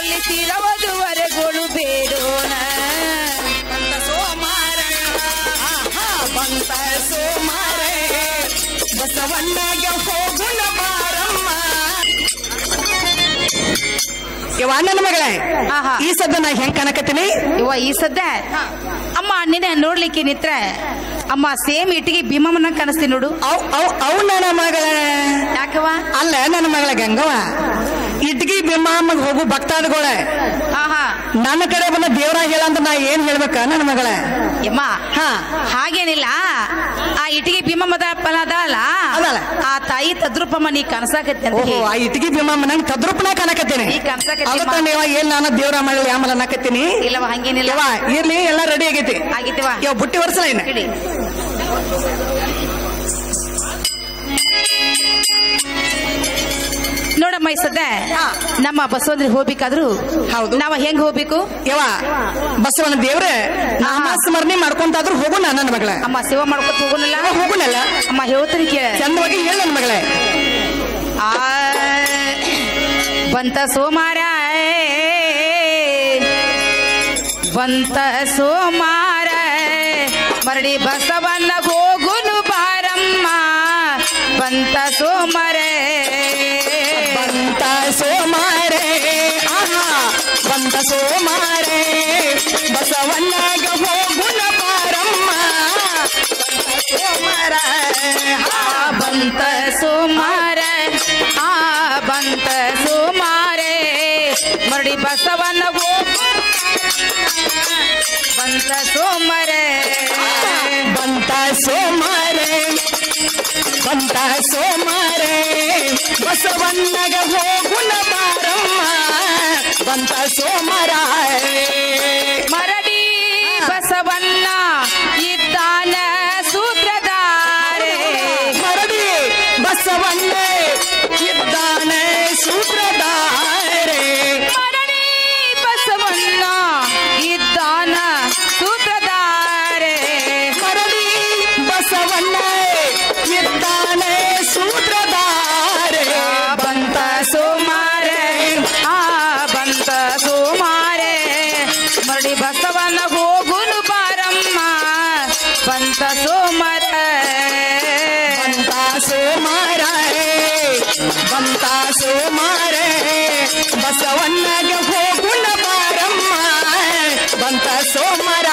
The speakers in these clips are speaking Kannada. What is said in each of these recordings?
ಅಲ್ಲಿ ಸ್ಥಿರವದುವರೆಗಳು ಬೇಡೋಣ ಬಂತ ಸೋಮಾರ ಆಹಾ ಬಂತ ಸೋಮಾರ ಬಸವಣ್ಣಗೆ ಹೋಗುಣ ಬಾರಮ್ಮ ಯವ್ವ ನನ್ನ ಮಗಳೇ ಆಹಾ. ಈ ಸದ್ದ ನಾ ಹೆಂಗ್ ಕಾಣಕತ್ತೀನಿ ಇವ ಈ ಸದ್ದ ಅಮ್ಮ ನಿನ್ನೆ ನೋಡ್ಲಿಕ್ಕೆ ನಿತ್ರ ಅಮ್ಮ ಸೇಮ್ ಇಟ್ಟಿಗೆ ಭೀಮಮ್ಮನ ಕಾಣಿಸ್ತೀನಿ ನೋಡು ಅವ್ ಅವ್ ಅವ್ ನನ್ನ ಮಗಳೇ ಯಾಕವ ಅಲ್ಲ ನನ್ನ ಮಗಳ ಗಂಗವ ಇಟ್ಗಿ ಬಿಮ್ಮಮ್ಮಗ್ ಹೋಗು ಭಕ್ತಾದಿಗಳ ಆಹಾ ನನ್ನ ಕಡೆ ಬಂದ ದೇವ್ರ ಹೇಳಂತ ನಾ ಏನ್ ಹೇಳ್ಬೇಕ ನನ್ನ ಮಗಳ ಯಮ್ಮ ಹಾ ಹಾಗೇನಿಲ್ಲ ಆ ಇಟ್ಟಿಗೆ ಭೀಮಮ್ಮದ ಫಲ ಅದಲ್ಲ ಅದಲ್ಲ. ಆ ತಾಯಿ ತದ್ರೂಪಮ್ಮ ನೀ ಕನಸಾಕತ್ತೆ ಅಂತ ಓಹೋ ಹೇಳಿ. ಆ ಇಟ್ಗಿ ಬಿಮ್ಮಮ್ಮ ನಂಗೆ ತದ್ರೂಪನ ಕಾಣಕತ್ತೀನಿ ಈ ಕನಸಾಕತ್ತಿ ಅದಕ್ಕ ನೀವ ಏನ್ ನಾನು ದೇವ್ರ ಮಾಡಲಿ ಆಮೇಲೆ ಅನ್ನಕತ್ತೀನಿ ಇಲ್ಲವ ಹಂಗೇನಿಲ್ಲ ಯವ್ವ ಇರ್ಲಿ ಎಲ್ಲ ರೆಡಿ ಆಗೈತಿ ಆಗಿತ್ತವ ಯಾವ ಬುಟ್ಟಿ ವರ್ಷಲ ಏನ ಹೇಳಿ ನೋಡಮ್ಮ ಈ ಸದ್ದ ನಮ್ಮ ಬಸವಂದ್ರಿಗೆ ಹೋಗ್ಬೇಕಾದ್ರು ಹೌದು. ನಾವ ಹೆಂಗ್ ಹೋಗ್ಬೇಕು ಯವ್ವ ಬಸವನ ದೇವ್ರ ನಾಮ ಸ್ಮರಣೆ ಮಾಡ್ಕೊಂತಾದ್ರೂ ಹೋಗು ನನ್ನ ಮಗಳ ಅಮ್ಮ ಸೇವೆ ಮಾಡ್ಕೊತ ಹೋಗೋನಲ್ಲ ಯವ್ವ, ಹೋಗುನಲ್ಲ ಅಮ್ಮ ಹೇಳ್ತೀನಿ ಕೇಳ ಚಂದವಾಗಿ ಹೇಳ ನನ್ನ ಮಗಳೇ ಆ ಬಂತ ಸೋಮಾರ ಬಂತ ಸೋಮಾರ ಮರಡಿ ಬಸವನ್ನ ಹೋಗುನು ಬಾರಮ್ಮ ಬಂತ ಸೋಮಾರ ಬಂತ ಸೋಮಾರೆ ಆಹಾ ಬಂತ ಸೋಮಾರೆ ಬಸವಣ್ಣಗ ಹೋಗುನ ಬಾರಮ್ಮ ಬಂತ ಸೋಮಾರ ಆ ಬಂತ ಸೋಮಾರ ಆ ಬಂತ ಸೋಮಾರೆ ಮರಡಿ ಬಸವನ್ನ ಹೋಗು ಬಂತ ಸೋಮರ ಬಂತ ಸೋಮಾರೆ ಬಂತ ಸೋಮಾರೆ ಬಸವಣ್ಣಗ ಹೋಗುನ ಬಾರಮ್ಮ ಬಂತ ಸೋಮರ ಮರಡಿ ಬಸವಣ್ಣ ಇದ್ದಾನ ಸೂತ್ರಧಾರೆ ಮರಡಿ ಬಸವಣ್ಣೆ ಇದ್ದಾನೆ ಸೂತ್ರಧಾರೆ ಮರಡಿ ಬಸವಣ್ಣ ಇದ್ದಾನ ಸೂತ್ರಧಾರೆ ಮರಡಿ ಬಸವಣ್ಣೆ ಇದ್ದಾನೆ ಸೂತ್ರಧಾರೆ ಬಂತ ಸೋಮಾರ ಆ ಬಂತ ಸೋಮಾರ ಮರಡಿ ಬಸವಣ್ಣ ಹೋಗುನು ಬಾರಮ್ಮ ಬಂತ ಸೋಮರ ಬಂತ ಸೋಮಾರ ಬಂತ ಸೋಮಾರ ಬಸವಣ್ಣಗೆ ಹೋಗುಣ ಬಾರಮ್ಮ ಬಂತ ಸೋಮರ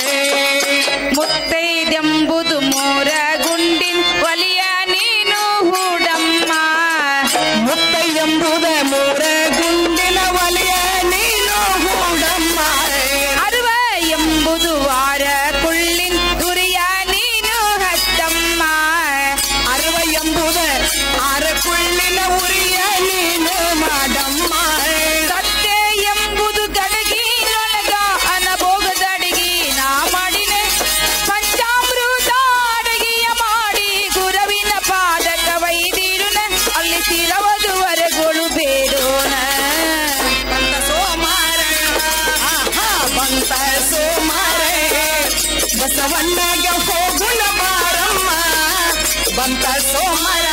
ಮುತ್ತೈದೆಂಬುದು ಮೂರ ಗುಂಡಿನ ಒಲಿಯ ನೀನು ಹೂಡಮ್ಮ ಮುತ್ತ ಎಂಬುದ ಮೂರ ಗುಂಡಿನ ಒಲೆಯ ನೀನು ಹೂಡಮ್ಮ ಅರುವ ಎಂಬುದು ವಾರ ಕುಳ್ಳಿನ ಗುರಿಯ ನೀನು ಹತ್ತಮ್ಮ ಅರವ ಎಂಬುದ ಆರ ಕುಳ್ಳಿನ ಉರಿಯ ನೀನು ಮಾಡಮ್ಮ ಸತ್ಯ ಎಂಬುದು ಗಡಗಿನೊಳಗ ಅನಭೋಗದ ಅಡಿಗೆ ನಾ ಮಾಡಿನೆ ಪಂಚಾಮೃತ ಅಡಗಿಯ ಮಾಡಿ ಗುರವಿನ ಪಾದಕ ವೈದಿರುನ ಅಲ್ಲಿ ಸ್ಥಿರವದುವರೆಗಳು ಬೇಡೋಣ ಬಂತ ಸೋಮಾರ ಆಹಾ ಬಂತ ಸೋಮಾರ ಬಸವಣ್ಣಗೆ ಹೋಗುಣ ಬಾರಮ್ಮ ಬಂತ ಸೋಮಾರ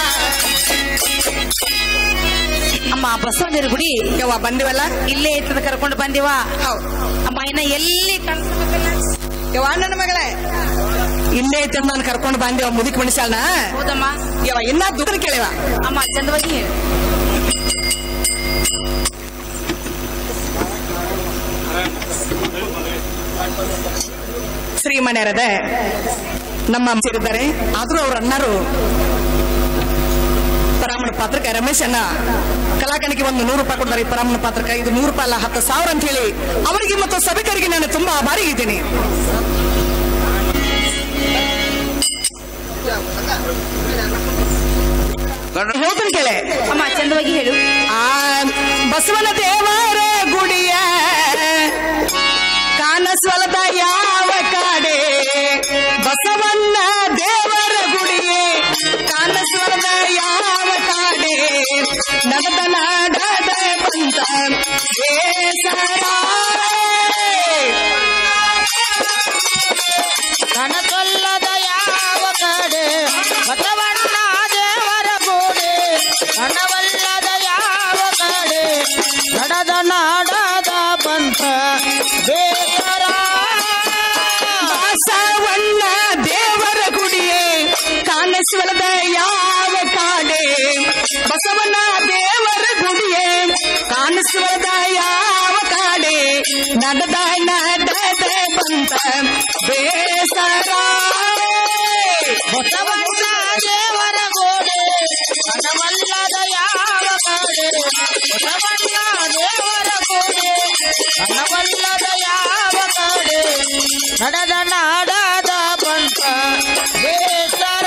ಅಮ್ಮ ಬಸವಣ್ಣರ ಗುಡಿ ಯವ್ವ ಬಂದಿವಲ್ಲ ಇಲ್ಲೇ ಇರ್ತದ ಕರ್ಕೊಂಡು ಬಂದಿವ ಹೌದು ಅಮ್ಮ ಇನ್ನ ಎಲ್ಲಿ ಕಾಣಿಸ್ಬೇಕಲ್ಲ ಯವ್ವ ನನ್ನ ಮಗಳೇ ಇಲ್ಲೇ ಐತೆ ನಾನು ಕರ್ಕೊಂಡು ಬಂದೇವ ಮುದುಕಿ ಮನುಷ್ಯನ ಹೌದಮ್ಮ ಯವ್ವ ಇನ್ನ ದುಃಖ ಕೇಳಿವ ಅಮ್ಮ ಚಂದವಾಗಿ ಹೇಳು. ಶ್ರೀಮಣ್ಯರದ ನಮ್ಮ ಸೇರಿದ್ದಾರೆ ಆದ್ರೂ ಅವ್ರ ಅಣ್ಣರು ಪರಾಮಣ ಪಾತ್ರಕ್ಕೆ ರಮೇಶ್ ಅಣ್ಣ ಕಲಾಕಣಿಗೆ ಒಂದು ನೂರು ರೂಪಾಯಿ ಕೊಡ್ತಾರೆ ಈ ಪರಾಮಣ ಪಾತ್ರಕ್ಕೆ ಇದು ನೂರು ರೂಪಾಯಿ ಅಲ್ಲ ಹತ್ತು ಸಾವಿರ ಅಂತ ಹೇಳಿ ಅವರಿಗೆ ಮತ್ತು ಸಭಿಕರಿಗೆ ನಾನು ತುಂಬಾ ಆಭಾರಿ ಇದ್ದೀನಿ ಹೇಳ್ತೀನಿ ಕೇಳೆ ಅಮ್ಮ ಚಂದವಾಗಿ ಹೇಳು ಆ ಬಸವನ ದೇವರ ಗುಡಿಯ ಕಾನಸ್ವಲದ ಯಾವ ಕಾಡೆ ಬಸವಣ್ಣ ದೇವರ ಗುಡಿಯೇ ಕಾನಸ್ವಲದ ಯಾವ ಕಾಡೆ ನಗದ ನಾಡದ ಬಂತ ಕನಸಲ್ಲದ ಯಾವ ಕಡೆ ಬಸವಣ್ಣ ದೇವರ ಗೋಡೆ ಕಣವಲ್ಲದ ಯಾವ ಕಡೆ ನಡೆದ ನಾಡ ಬಂತ ಬೇಸರ ಬಸವಣ್ಣ ದೇವರ ಗುಡಿಯೇ ಕಾಣಿಸುವದ ಯಾವ ಕಾಡೆ ಬಸವಣ್ಣ ದೇವರ ಗುಡಿಯೇ ಕಾಣಿಸುವದ ಯಾವ ಕಾಡೆ ನಡೆದ ನಡೆದ ಬಂತ ಬೇಸರ ಬಸವಣ್ಣ ದೇವರ ಗೋಡೆ ಹಣವಲ್ಲದ ಯಾವ ಕಾಡೆ ಬಸವಣ್ಣ ದೇವರ ಗೋಡೆ ಹಣವಲ್ಲದ ಯಾವ ಕಾಡೆ ನಡೆದ ನಾಡದ ಬಂತ ಬೇಸರ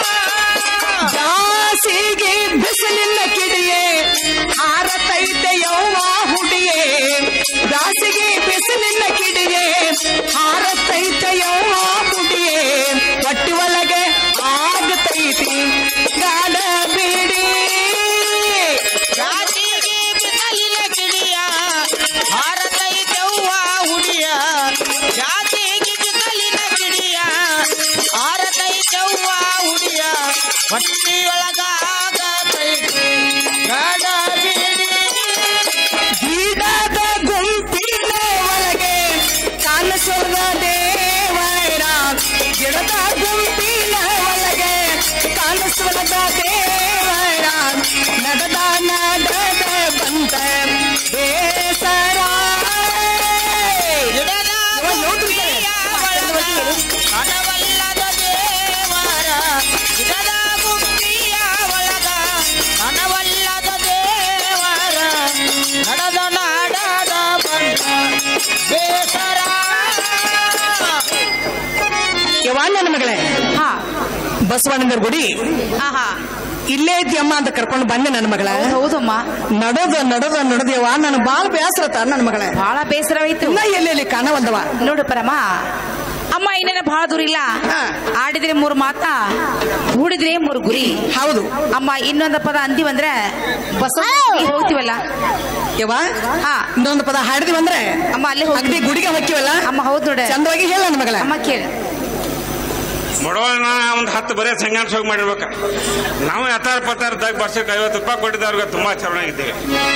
ಜಾಸಿಗೆ ಬಿಸಿಲಿನ ಕಿಡಿಯೇ ಹಾರತೈತೆ ಯೌವ ಹುಡಿಯೇ ಜಾಸಿಗೆ ಬಿಸಿಲಿನ ಕಿಡಿಯೇ ಹಾರತೈತೆ ಯೌವ ಹುಡಿಯೇ ಹೊಟ್ಟಿ ಒಳಗೆ ಆಗತೈತಿ ಗಾಡ ಬಿಡಿ ಜಾತಿಗೆ ಬಿಸಲಿನ ಕಿಡಿಯ ಹಾರತೈತವ್ವ ಹುಡಿಯ ಜಾತಿಗೆ ಬಿಸಲಿನ ಕಿಡಿಯ ಹಾರತೈತವ್ವ ಹುಡಿಯ ಹೊಟ್ಟಿಯೊಳಗಾಗತೈತಿ ಗಡ ಬಿಡಿ ಗಿಡದ ಗುಂಪಿನ ಒಳಗೆ ಕಾಣಿಸೋದ ದೇವರ ಗಿಡದ ಗುಂಪಿನ ಒಳಗೆ ಕಾಣಿಸೋದ ದೇವರ ನಡೆದ ನಡೆದ ಬಂತ ಬೇಸರ ಗಿಡದ ಗುಂಪಿಯ ಒಳಗ ಹಣವಲ್ಲದ ದೇವರ ಗಿಡದ ಗುಂಪಿಯ ಒಳಗ ಹಣವಲ್ಲದ ದೇವರ ನಡೆದ ನಾಡದ ಬಂದ ಬೇಸರ ಯವ್ವ ನನ್ನ ಮಗಳೇ ಹಾ ಬಸವಣ್ಣನ ಗುಡಿ ಆಹಾ ಇಲ್ಲೇ ಇದ್ಯಮ್ಮ ಅಂತ ಕರ್ಕೊಂಡು ಬಂದೆ ನನ್ನ ಮಗಳ ಹೌದಮ್ಮ ನಡೋದ ನಡೋದ ನಡದೇವ ನನ್ನ ಬಾಳ ಬೇಸರತ ನನ್ನ ಮಗಳೇ ಬಹಳ ಬೇಸರವಾಯ್ತು ಇನ್ನ ಎಲ್ಲೆಲ್ಲಿ ಕಾಣವಲ್ದವ ನೋಡು ಪರಮ ಅಮ್ಮ ಇನ್ನೇನ ಬಹಳ ದೂರ ಇಲ್ಲ ಹಾ. ಆಡಿದ್ರೆ ಮೂರು ಮಾತ ಹೂಡಿದ್ರೆ ಮೂರು ಗುರಿ ಹೌದು ಅಮ್ಮ ಇನ್ನೊಂದು ಪದ ಅಂದಿವಂದ್ರೆ ಬಸ್ ಹೋಗ್ತೀವಲ್ಲ ಯವ್ವ ಹಾ ಇನ್ನೊಂದು ಪದ ಹಾಡಿದಿವಿ ಅಂದ್ರೆ ಅಮ್ಮ ಅಲ್ಲೇ ಹೋಗಿ ಅಗದಿ ಗುಡಿಗೆ ಹೊಕ್ಕಿವಲ್ಲ ಅಮ್ಮ ಹೌದು ನೋಡ ಚಂದವಾಗಿ ಹೇಳ ನನ್ನ ಮಗಳ ಅಮ್ಮ ಕೇಳ ಬಡವನ ಒಂದು ಹತ್ತು ಬರೀ ಸಂಘಾನ ಹೋಗಿ ಮಾಡಿರ್ಬೇಕ ನಾವು ಹತ್ತಾರು ಪತ್ತಾರದಾಗ ವರ್ಷಕ್ಕೆ ಐವತ್ತು ರೂಪಾಯಿ ಕೊಟ್ಟಿದ್ದವ್ರಿಗೆ ತುಂಬಾ ಚೆನ್ನಾಗಿದ್ದೇವೆ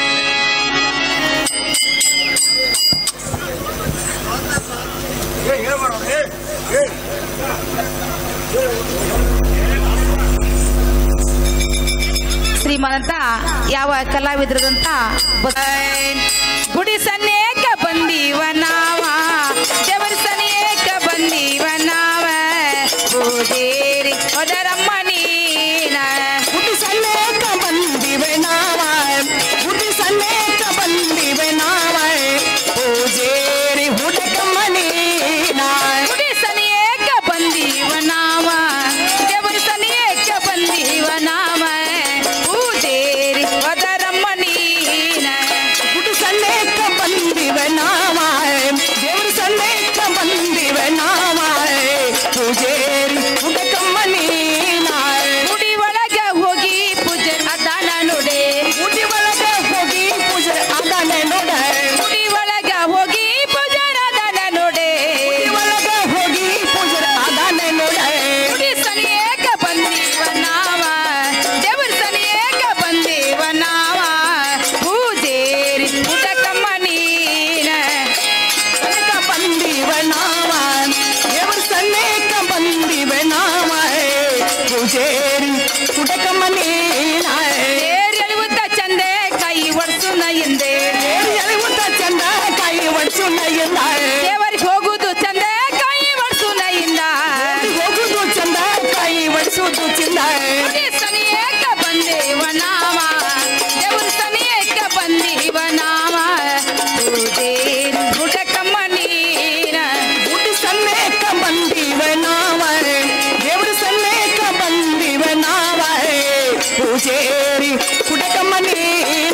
ಶ್ರೀಮಂತ ಯಾವ ಕಲಾವಿದ್ರದಂತ ಬಸ್ ಗುಡಿ ಸನ್ನೇಕ ಬಂದೀವ ನಾವ ದೇವರ ಸನ್ನೇಕ ಬಂದೀವ ನಾವ ಪೂಜೇರಿ ಹೊದರಮ್ಮ ನೀನ ಗುಡಿ ಸನ್ನೇಕ ಬಂದಿವೆ ನಾವ ಗುಡಿ ಸನ್ನೇಕ ಬಂದಿವೆ ನಾವ ಪೂಜೇರಿ ಹುಡುಕಮ್ಮ ನೀನ ಗುಡಿ ಸನ್ನೇಕ ಬಂದೀವ ನಾವ ದೇವರ ಸನ್ನೇಕ ಬಂದೀವ ನಾವ ಪೂಜೇರಿ ಹೊದರಮ್ಮ ನೀನ ಗುಡಿ ಸನ್ನೇಕ ಬಂದಿವೆ ನಾವ ದೇವ್ರ ಸನ್ನೇಕ ಬಂದಿವೆ ನಾವ ಪೂಜೇರಿ ಹುಡುಕಮ್ಮ ನೀನ ಗುಡಿ ಒಳಗ ಹೋಗಿ ಪೂಜೆ ಅದಾನ ನೋಡೆ ಗುಡಿ ಒಳಗೆ ಹೋಗಿ ಪೂಜೆ ಅದನೆ ನೋಡ ಗುಡಿ ಒಳಗ ಹೋಗಿ ಪೂಜಾರ ಅದಾನ ನೋಡೆ ಗುಡಿ ಒಳಗೆ ಹೋಗಿ ಪೂಜೆ ಅದನೆ ನೋಡ ಗುಡಿ ಸನಿಯೇಕ ಬಂದೀವ ನಾವ ದೇವ್ರ ಸನಿಯೇಕ ಬಂದೀವ ನಾವ ಪೂಜೇರಿ ಪುಟಕಮ್ಮ ನೀನ ಸನ್ನೇಕ ಬಂದಿವೆ ನಾವ ದೇವ್ರ ಸನ್ನೇಕ ಬಂದಿವೆ ನಾವ ಪೂಜೇರಿ ಹುಡುಕಮ್ಮ ನೀನ ತೇರ್ ಎಳೆಯುತ್ತ ಚಂದೆ ಕೈ ಒಡ್ಸುನ ಹಿಂದೆ ಎಳೆಯುತ್ತ ಚಂದ ಕೈ ಒಡ್ಸು ನಯ್ಯಂದ ದೇವರಿಗೆ ಹೋಗುದು ಚಂದೆ ಕೈ ಒಡ್ಸುನ ಹಿಂದ ಹೋಗುದು ಚಂದ ಕೈ ಒಡ್ಸುದು ಚಿಂದ ಗುಡಿ ಸನಿಯೇಕ ಬಂದೀವ ನಾವ ದೇವ್ರ ಸನಿಯೇಕ ಬಂದೀವ ನಾವ ಪೂಜೇರಿ ಪುಟಕಮ್ಮ ನೀನ ಗುಡಿ ಸನ್ನೇಕ ಬಂದಿವೆ ನಾವ ದೇವ್ರ ಸನ್ನೇಕ ಬಂದಿವೆ ನಾವ ಪೂಜೇರಿ ಹುಡುಕಮ್ಮ ನೀನ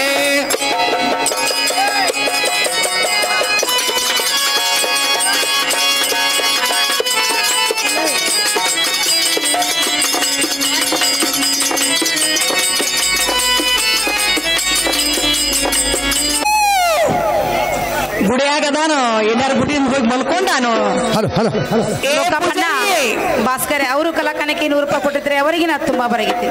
ಗುಡಿಯಾಗದಾನು ಎಲ್ಲಾರು ಗುಡಿಯಿಂದ ಹೋಗಿ ಮಲ್ಕೊಂಡಾನು ಹಲೋ ಹಲೋ ಹಲೋ ಏ ಲೋಕಪ್ಪಣ್ಣ ಪೂಜಾರಿ, ಭಾಸ್ಕರ್ ಅವರು ಕಲಾಕಣಕ್ಕೆ ನೂರು ರೂಪಾಯಿ ಕೊಟ್ಟಿದ್ರೆ ಅವರಿಗೆ ನಾ ತುಂಬಾ ಬರಗಿದ್ದೆ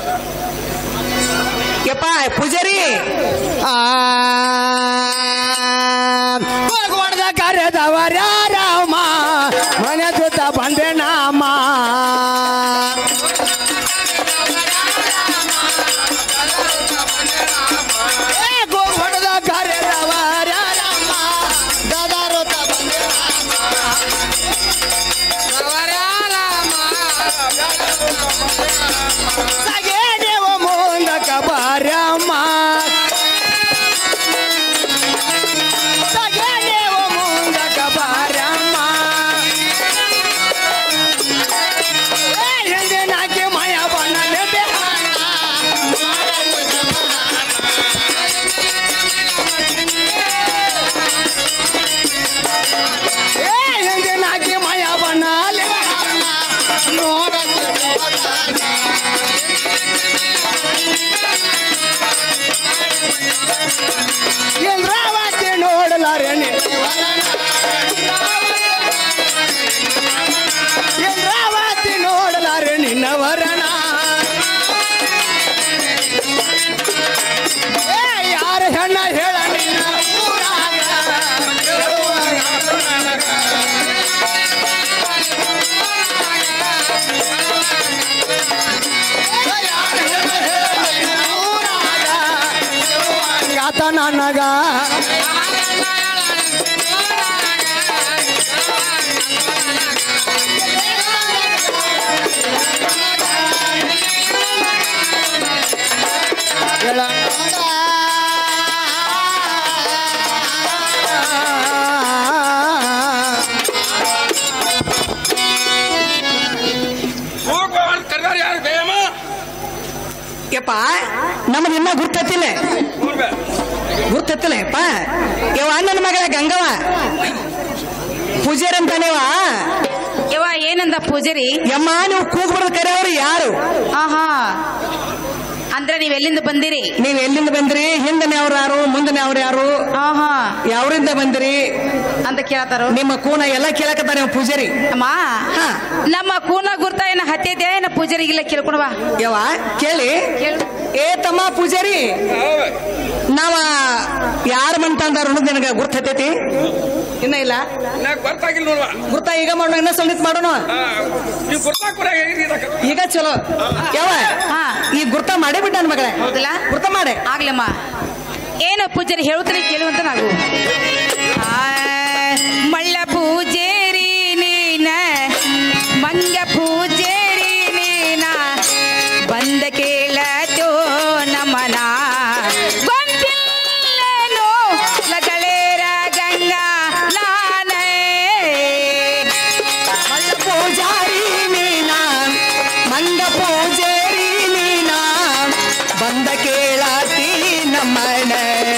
ಯಪ್ಪ ಪೂಜಾರಿ ಆ ದೇವರ ರಾಮ ಮನೆ ಜೊತೆ ಬಂದೆ ನಾಮ ಏ ಗೋಹೊಡದ ಕರೆದವರ ರಾಮ ಗದರುತ ಬಂದೆ ಸಗೆ ದೇವ ಮುಂದಕ ಬಾರಮ್ಮ ಸಗೆ ದೇವ ಮುಂದಕ ಬಾರಮ್ಮ ಏ ಹಿಂದೆ ನಾಕಿ ಮಯ ಬಣ್ಣ ನೆಟ್ಟೆ ಏ ಹಿಂದೆ ನಾಕಿ ಮಯ ಬಣ್ಣ ನೋಡ ಇಂದ್ರಾವತಿ ನೋಡಲಾರೆ ಇಂದ್ರಾವತಿ ನೋಡಲಾರೆ ನಿನ್ನವರಣ ಏ ಯಾರ ಹೆಣ್ಣ ಹೇಳ ನಿನ್ನ ಊರಾಗ ಆತ ನನಗ ಹೋಗ್ಬಾ ಅಂತ ಕರ್ದಾರ ಯಾರು ಬೇಯಮ್ಮ ಯಪ್ಪ ನಮ್ಮದು ಇನ್ನ ಗುರ್ತತ್ತಿಲ್ಲ ಹೋಗ್ಬಾ ಗುರ್ತತ್ತಿಲ್ಲ ಯಪ್ಪ ಯವ ನನ್ನ ಮಗಳ ಗಂಗವ ಪೂಜಾರಿ ಅಂತಾನೇವ ಯವ್ವ ಏನಂದ ಪೂಜಾರಿ ಯಮ್ಮ ನೀವು ಕೂಗ್ ಬರೋದು ಕರೆಯವ್ರು ಯಾರು ಆಹಾ ಅಂದ್ರೆ ನೀವ್ ಎಲ್ಲಿಂದ ಬಂದಿರಿ ನೀವ್ ಎಲ್ಲಿಂದ ಬಂದ್ರಿ ಹಿಂದನೆ ಅವ್ರು ಯಾರು ಮುಂದನೆ ಅವ್ರು ಯಾರು ಆಹಾ ಯಾವ್ರಿಂದ ಬಂದ್ರಿ ಅಂತ ಕೇಳ್ತಾರ ನಿಮ್ಮ ಕೂನ ಎಲ್ಲ ಕೇಳಕತ್ತಾರ ನೀವು ಪೂಜಾರಿ ಅಮ್ಮ ಹಾ. ನಮ್ಮ ಕೂನ ಗುರ್ತ ಏನ ಹತ್ತಿದೆ ಏನ ಪೂಜಾರಿಗಿಲ್ಲ ಕೇಳ್ಕೊಣವ ಯವ ಕೇಳಿ ಕೇಳು ಏ ತಮ್ಮ ಪೂಜಾರಿ ನಾವ ಯಾರ ಮಂತಂದಾರ ಅನ್ನೋದು ನಿನಗ ಗುರ್ತೈತಿ ಇನ್ನ ಇಲ್ಲ ನಾ ಗೊತ್ತಾಗಿಲ್ಲ ನೋಡುವ ಗುರ್ತ ಈಗ ಮಾಡೋಣ ಇನ್ನ ಸ್ವಲ್ಪ ಮಾಡೋಣ ನೀವು ಗುರ್ತಾಕ್ ಬರ ಈಗ ಚಲೋ ಯಾವ ಹಾ. ಈ ಗುರ್ತ ಮಾಡೇ ಬಿಟ್ಟ ನನ್ನ ಮಗಳೇ ಹೌದಲ್ಲ ಗುರ್ತ ಮಾಡೆ ಆಗ್ಲಮ್ಮ ಏನು ಪೂಜಾರಿ ಹೇಳುತ್ತಾರೆ ಕೇಳುವಂತ ನಾವು ಆ, ಮಳ್ಳ ಪೂಜೇರಿ ನೀನ ಮಂಗ ಪೂಜೇರಿ ನೀನ ಬಂದ ಕೇಳತೋ ನಮನ ಗೊಂತಿಲ್ಲೇನೋ ಲಗಳೇರ ಗಂಗಾ ನಾನೇ ಮಲ್ಲ ಪೂಜಾರಿ ನೀನ ಮಂಗ ಪೂಜಾರಿ ನೀನ ಬಂದ ಕೇಳಾತಿ ನಮ್ಮನ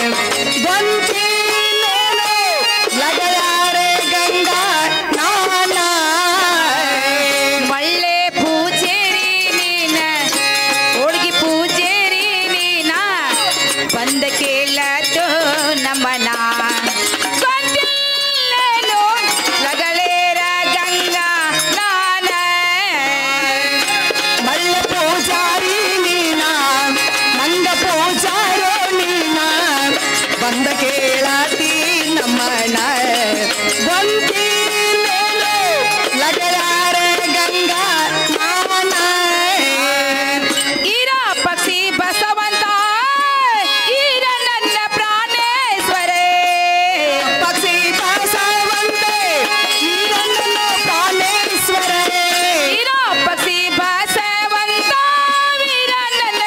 ಗೊಂತಿಲೇನೋ ಲಗಯಾರೆ ಗಂಗಾ ನಾನ ಮಳ್ಳೆ ಪೂಜೇರಿ ನೀನ ಹೋಳ್ಗಿ ಪೂಜೇರಿ ನೀನ ಬಂದ ಕೇಳತು ನಮ್ಮನ ಗೊಂತಿಲ್ಲೇನೋ ಲಗಳೇರ ಗಂಗಾ ನಾನ ಮಲ್ಲ ಪೂಜಾರಿ ನೀನ ಮಂಗ ಪೂಜಾರೋ ನೀನ ಬಂದ ಕೇಳಾತಿ ನಮ್ಮನ ಗೊಂತಿಲೇನೋ ಲಗಯಾರೆ ಗಂಗಾ ನಾನ ಈರ ಪಕ್ಷಿ ಬಸವಂತ ಈರ ನನ್ನ ಪ್ರಾಣೇಶ್ವರೇ ಪಕ್ಷಿ ಬಸವಂತೆ ಈರಣ್ಣನ ಪ್ರಾಣೇಶ್ವರೇ ಈರ ಪಕ್ಷಿ ಬಸವಂತ ವೀರ ನನ್ನ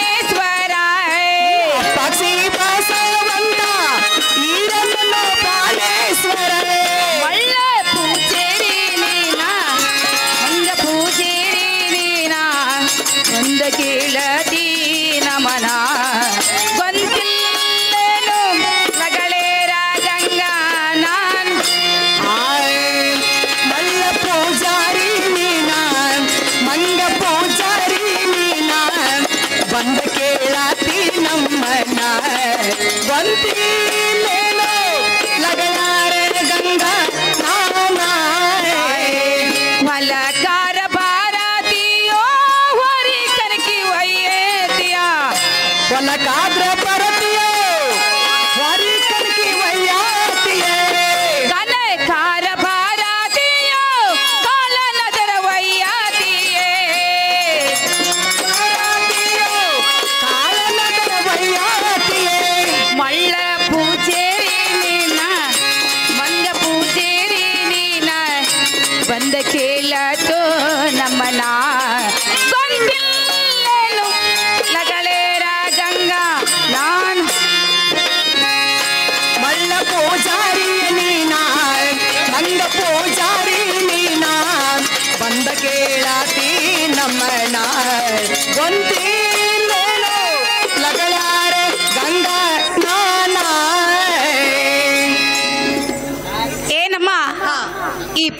ಪ್ರಾಣೇಶ್ವರ ಪಕ್ಷಿ ಬಸವಂತ ಈರಣ್ಣನ ಪ್ರಾಣೇಶ್ವರ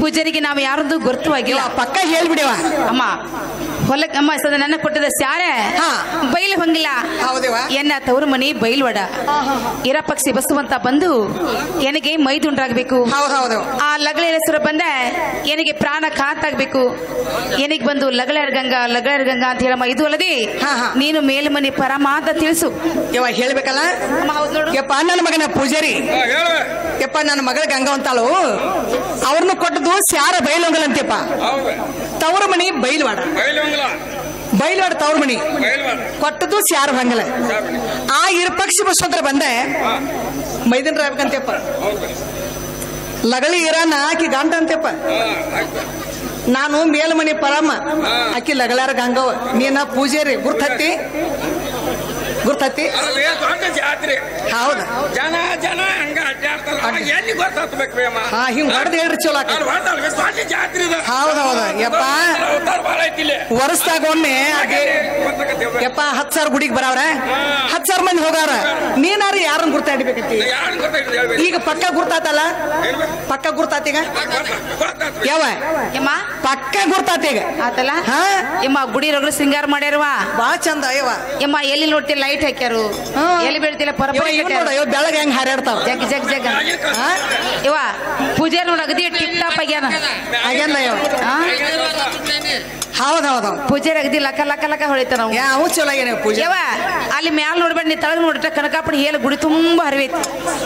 ಪೂಜಾರಿಗೆ ನಾವು ಯಾರದ್ದು ಗುರುತವಾಗಿಲ್ಲ ಪಕ್ಕ ಹೇಳ್ಬಿಡಿವ ಅಮ್ಮ ಹೊಲಕ್ಕೆ ಅಮ್ಮ ಸದ ನನ್ನ ಕೊಟ್ಟದ ಸ್ಯಾರೆ ಹಾ. ಬೈಲು ಹೊಂಗಿಲ್ಲ ಹೌದೇವ? ಎನ್ನ ತವರು ಮನಿ ಬೈಲ್ವಡ ಇರಪಕ್ಷಿ ಬಸವಂತ ಬಂದು ನನಗೆ ಮೈದುಂಡ್ರಾಗಬೇಕು ಹೌದ್ ಹೌದು ಆ ಲಗಳೇಶ್ವರ ಬಂದ ಏನಿಗೆ ಪ್ರಾಣ ಕಾತಾಗ್ಬೇಕು ಏನಿಗೆ ಬಂದು ಲಗಳೇರ್ ಗಂಗಾ ಲಗಳೇರ್ ಗಂಗಾ ಅಂತ ಹೇಳಮ್ಮ ಇದು ಅಲ್ಲದೆ ಹಾ, ಹಾ. ನೀನು ಮೇಲ್ಮನಿ ಪರಮ ಅಂತ ತಿಳಿಸು ಇವ ಹೇಳ್ಬೇಕಲ್ಲ ಅಮ್ಮ ಹೌದು ನೋಡು ಯಪ್ಪ ನನ್ನ ಮಗನ ಪೂಜಾರಿ ಹೇಳುವೆ ಯಪ್ಪ ನನ್ನ ಮಗಳ ಗಂಗಾ ಅಂತಾಳು ಅವ್ರನ್ನ ಕೊಟ್ಟದ್ದು ಸ್ಯಾರ ಬೈಲೊಂಗಲಂತೆಪ್ಪ ಹೌದು ತವರ ಮನಿ ಬೈಲ್ವಾಡ ಬೈಲುವಂಗಲ ಬೈಲ್ವಾಡ ತವ್ರ ಮನಿ ಬೈಲ್ವಾಡ ಕೊಟ್ಟದ್ದು ಸ್ಯಾರ ಹಂಗಲ ಆ ಇರಪಕ್ಷಿ ಬಸವಂತರ ಬಂದೆ ಮೈದನ್ ಆಗ್ಬೇಕಂತೆಪ್ಪ ಹೌದು ಲಗಳಿ ಇರಾನ ಆಕಿ ಗಂಟ ಅಂತೆಪ್ಪ ಹಾ ಆಯ್ತು ನಾನು ಮೇಲ್ಮನಿ ಪರಮ್ಮ ಆಕಿ ಲಗಳಾರ ಗಂಗವ ನೀನ ಪೂಜಾರಿ ಗುರ್ತತ್ತಿ ಗುರ್ತತ್ತಿ ಅಲ್ಲೇ ದೊಡ್ಡ ಜಾತ್ರೆ ಹೌದ ಜನ ಜನ ಹಂಗ ಅಡ್ಡಾಡ್ತಾರ ಅವಾಗ ಎಲ್ಲಿ ಗೊತ್ತಾಗ್ಬೇಕು ಬೇಮ ಹಾ ಹಿಂಗ್ ಹೊಡೆದ್ ಹೇಳ್ರಿ ಚಲೋ ಆಕತಿ. ಅಲ್ಲಿ ಹೊಡ್ದಾಳ, ಎಷ್ಟು ದೊಡ್ಡ ಜಾತ್ರೆ ಇದು ಹೌದ್ ಹೌದ್ ಯಪ್ಪ ಅವತಾರ ಭಾಳ ಐತಿ ಇಲ್ಲಿ ವರ್ಷದಾಗ ಒಮ್ಮೆ ಆಕಿ ಗೊತ್ತಾಗತ್ತೆ ಯಪ್ಪ ಹತ್ ಸಾವಿರ ಗುಡಿಗೆ ಬರಾವ್ರ ಹತ್ ಸಾವಿರ ಮಂದಿ ಹೋಗಾರ ನೀನಾರು ಯಾರನ್ನ ಗುರ್ತಾಡಿಬೇಕತಿ ಯಾರು ಗೊತ್ತಾಗ್ತದೆ ಹೇಳ್ಬೇಕು ಈಗ ಪಕ್ಕ ಗುರ್ತಾತಲ್ಲ ಪಕ್ಕ ಗುರ್ತಾತೀಗ ಗೊತ್ತಾಗ್ತದೆ ಯಾವ ಯಮ್ಮ ಪಕ್ಕ ಗುರ್ತಾತೀಗ ಆತಲ್ಲ ಹಾ? ಯಮ್ಮ ಗುಡಿ ರಗಡ ಸಿಂಗಾರ ಮಾಡ್ಯಾರವ ಬಾಳ ಚಂದ ಅಯ್ಯವ ಯಮ್ಮ ಎಲ್ಲಿ ನೋಡ್ತಿ ಲೈಟ್ ಹಾಕ್ಯಾರು ಹಾ. ಎಲ್ಲಿ ಬೀಳ್ತಿಲ್ಲ ಇವ ಪರಪರಿ ಇವ್ ನೋಡ ಇವ್ ಬೆಳಗ್ಗೆ ಹೆಂಗ್ ಹಾರಾಡ್ತಾವ ಜಗ್ ಜಗ್ ಜಗ್ ಹಾ? ಇವ ಪೂಜಾರಿ ನೋಡ ಅಗದಿ ಟಿಪ್ ಟಾಪ್ ಆಗ್ಯಾನ ಆಗ್ಯಾನ ಇವ ಆ? ಹೌದ್ ಹೌದ್ ಹೌದ್ ಪೂಜಾರಿ ಅಗದಿ ಲಕ ಲಕ ಲಕ ಹೊಳಿತ ನಾವು ಯಾವ ಚಲೋ ಆಗ್ಯಾನ ಇವ ಪೂಜೆ ಯವ ಅಲ್ಲಿ ಮ್ಯಾಲ ನೋಡ್ಬೇಡ ನೀ ತಳಗ್ ನೋಡ್ಬಿಟ್ಟ ಕನಕಾಪುಡಿ ಹೇಳ ಗುಡಿ ತುಂಬಾ ಹರಿವೈತಿ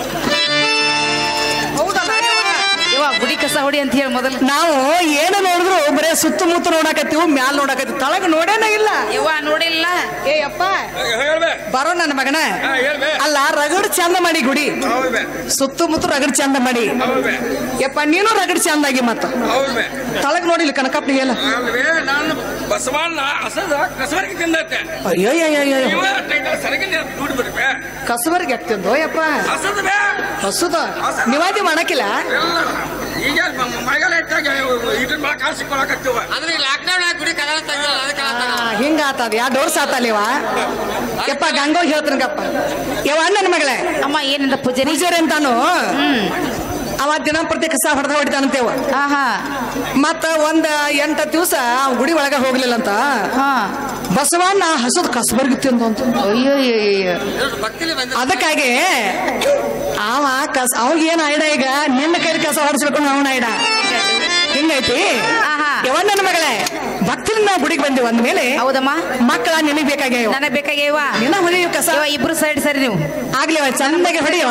ಯವ ಗುಡಿ ಕಸ ಹೊಡಿ ಅಂತ ಹೇಳಿ ಮೊದಲು ನಾವು ಏನ ನೋಡಿದ್ರು ಬರೇ ಸುತ್ತಮುತ್ತ ನೋಡಾಕತ್ತೀವಿ ಮ್ಯಾಲ ನೋಡಾಕತ್ತೀವಿ ತಳಗ ನೋಡೇನ ಇಲ್ಲ ಯವ್ವ ನೋಡಿಲ್ಲ ಏ ಅಪ್ಪ ಹೇಳ್ಬೇ ಬರೋ ನನ್ನ ಮಗನ ಹಾ ಹೇಳ್ಬೇ ಅಲ್ಲ ರಗಡ್ ಚಂದ ಮಾಡಿ ಗುಡಿ ಹೌದು ಬೇ ಸುತ್ತಮುತ್ತ ರಗಡ್ ಚಂದ ಮಾಡಿ ಹೌದು ಬೇ ಯಪ್ಪ ನೀನು ರಗಡ್ ಚಂದಾಗಿ ಮತ್ತ ಹೌದು ಬೇ ತಳಗ್ ನೋಡಿಲ್ಲ ಕನಕಪ್ಪನಿ ಎಲ್ಲ ಅಲ್ವೇ ನಾನು ಬಸವಣ್ಣ ಹಸದ ಕಸವರಿಗೆ ತಿಂದತ್ತೆ ಅಯ್ಯಯ್ಯಯ್ಯಯ್ಯೋ ಇವ ಟೈಟಲ್ ಸರಗಿನ ದುಡ್ಡು ಬಿಡ್ಬೇ ಕಸಬರ್ಗೆ ಆಗ್ತಿದ್ದೋ ಯಪ್ಪ ಹಸದ ಬೇ ಹಸುದ ನಿವಾದಿ ಮಾಡಕ್ಕಿಲ್ಲ ಎಲ್ಲ ಈಗ ಮ- ಮಳೆಗಾಲ ಇಟ್ಟಾಗ ಇದ್ರ ಮ್ಯಾಲ ಕಾಲು ಸಿಕ್ಕೊಳಕತ್ತೀವ ಅಂದ್ರೆ ಲಾಕ್ಡೌನ್ ಆಗಿ ಗುಡಿ ಕದಲ ತೆಗ್ದಲ್ಲ ಅದಕ್ಕೆ ಆ, ಹಿಂಗ ಆತದ ಯಾ ಡೋರ್ಸ್ ಆತಲ್ಲಿವ ಯಪ್ಪ ಗಂಗೋಗಿ ಹೇಳ್ತನಗಪ್ಪ ಯವ ನನ್ನ ಮಗಳೇ ಅಮ್ಮ ಏನಿಂದ ಪೂಜಾರಿ ಪೂಜಾರಿ ಅಂತಾನು ಅವ ದಿನ ಪ್ರತಿ ಕಸ ಹೊಡೆದ ಹೊಡಿತಾನಂತೇವ ಆಹಾ ಮತ್ತ ಒಂದ್ ಎಂಟ ದಿವಸ ಗುಡಿ ಒಳಗ ಹೋಗ್ಲಿಲ್ಲ ಅಂತ ಹಾ ಬಸವಣ್ಣ ಹಸುದ್ ಕಸಬರ್ಗಿ ತಿಂದು ಅಂತ ಅಯ್ಯೋ ಅಯ್ಯೋ ಅಯ್ಯೋ ಭಕ್ತಿಲಿ ಬಂದ ಅದಕ್ಕಾಗಿ ಅವ ಕಸ ಅವಾಗ ಏನ್ ಐಡ ಈಗ ನಿನ್ನ ಕೈಲಿ ಕಸ ಹೊಡಿಸ್ಬೇಕು ಅವನ ಐಡ ಹಿಂಗೈತಿ ಆಹಾ. ಯವ ನನ್ನ ಮಗಳೇ ಭಕ್ತರಿಂದ ನಾವು ಗುಡಿಗೆ ಬಂದಿವಿ ಅಂದ್ಮೇಲೆ ಹೌದಮ್ಮ ಮಕ್ಕಳ ನಿನಗ್ ಬೇಕಾಗ್ಯಾವ ನನಗ್ ಬೇಕಾಗ್ಯವ ನಿನ್ನ ಹೊಡಿಯು ಕಸ ಯವ್ವ ಇಬ್ರು ಸೈಡ್ ಸರಿ ನೀವು ಆಗ್ಲಿ ಅವ ಚಂದಾಗಿ ಹೊಡಿಯವ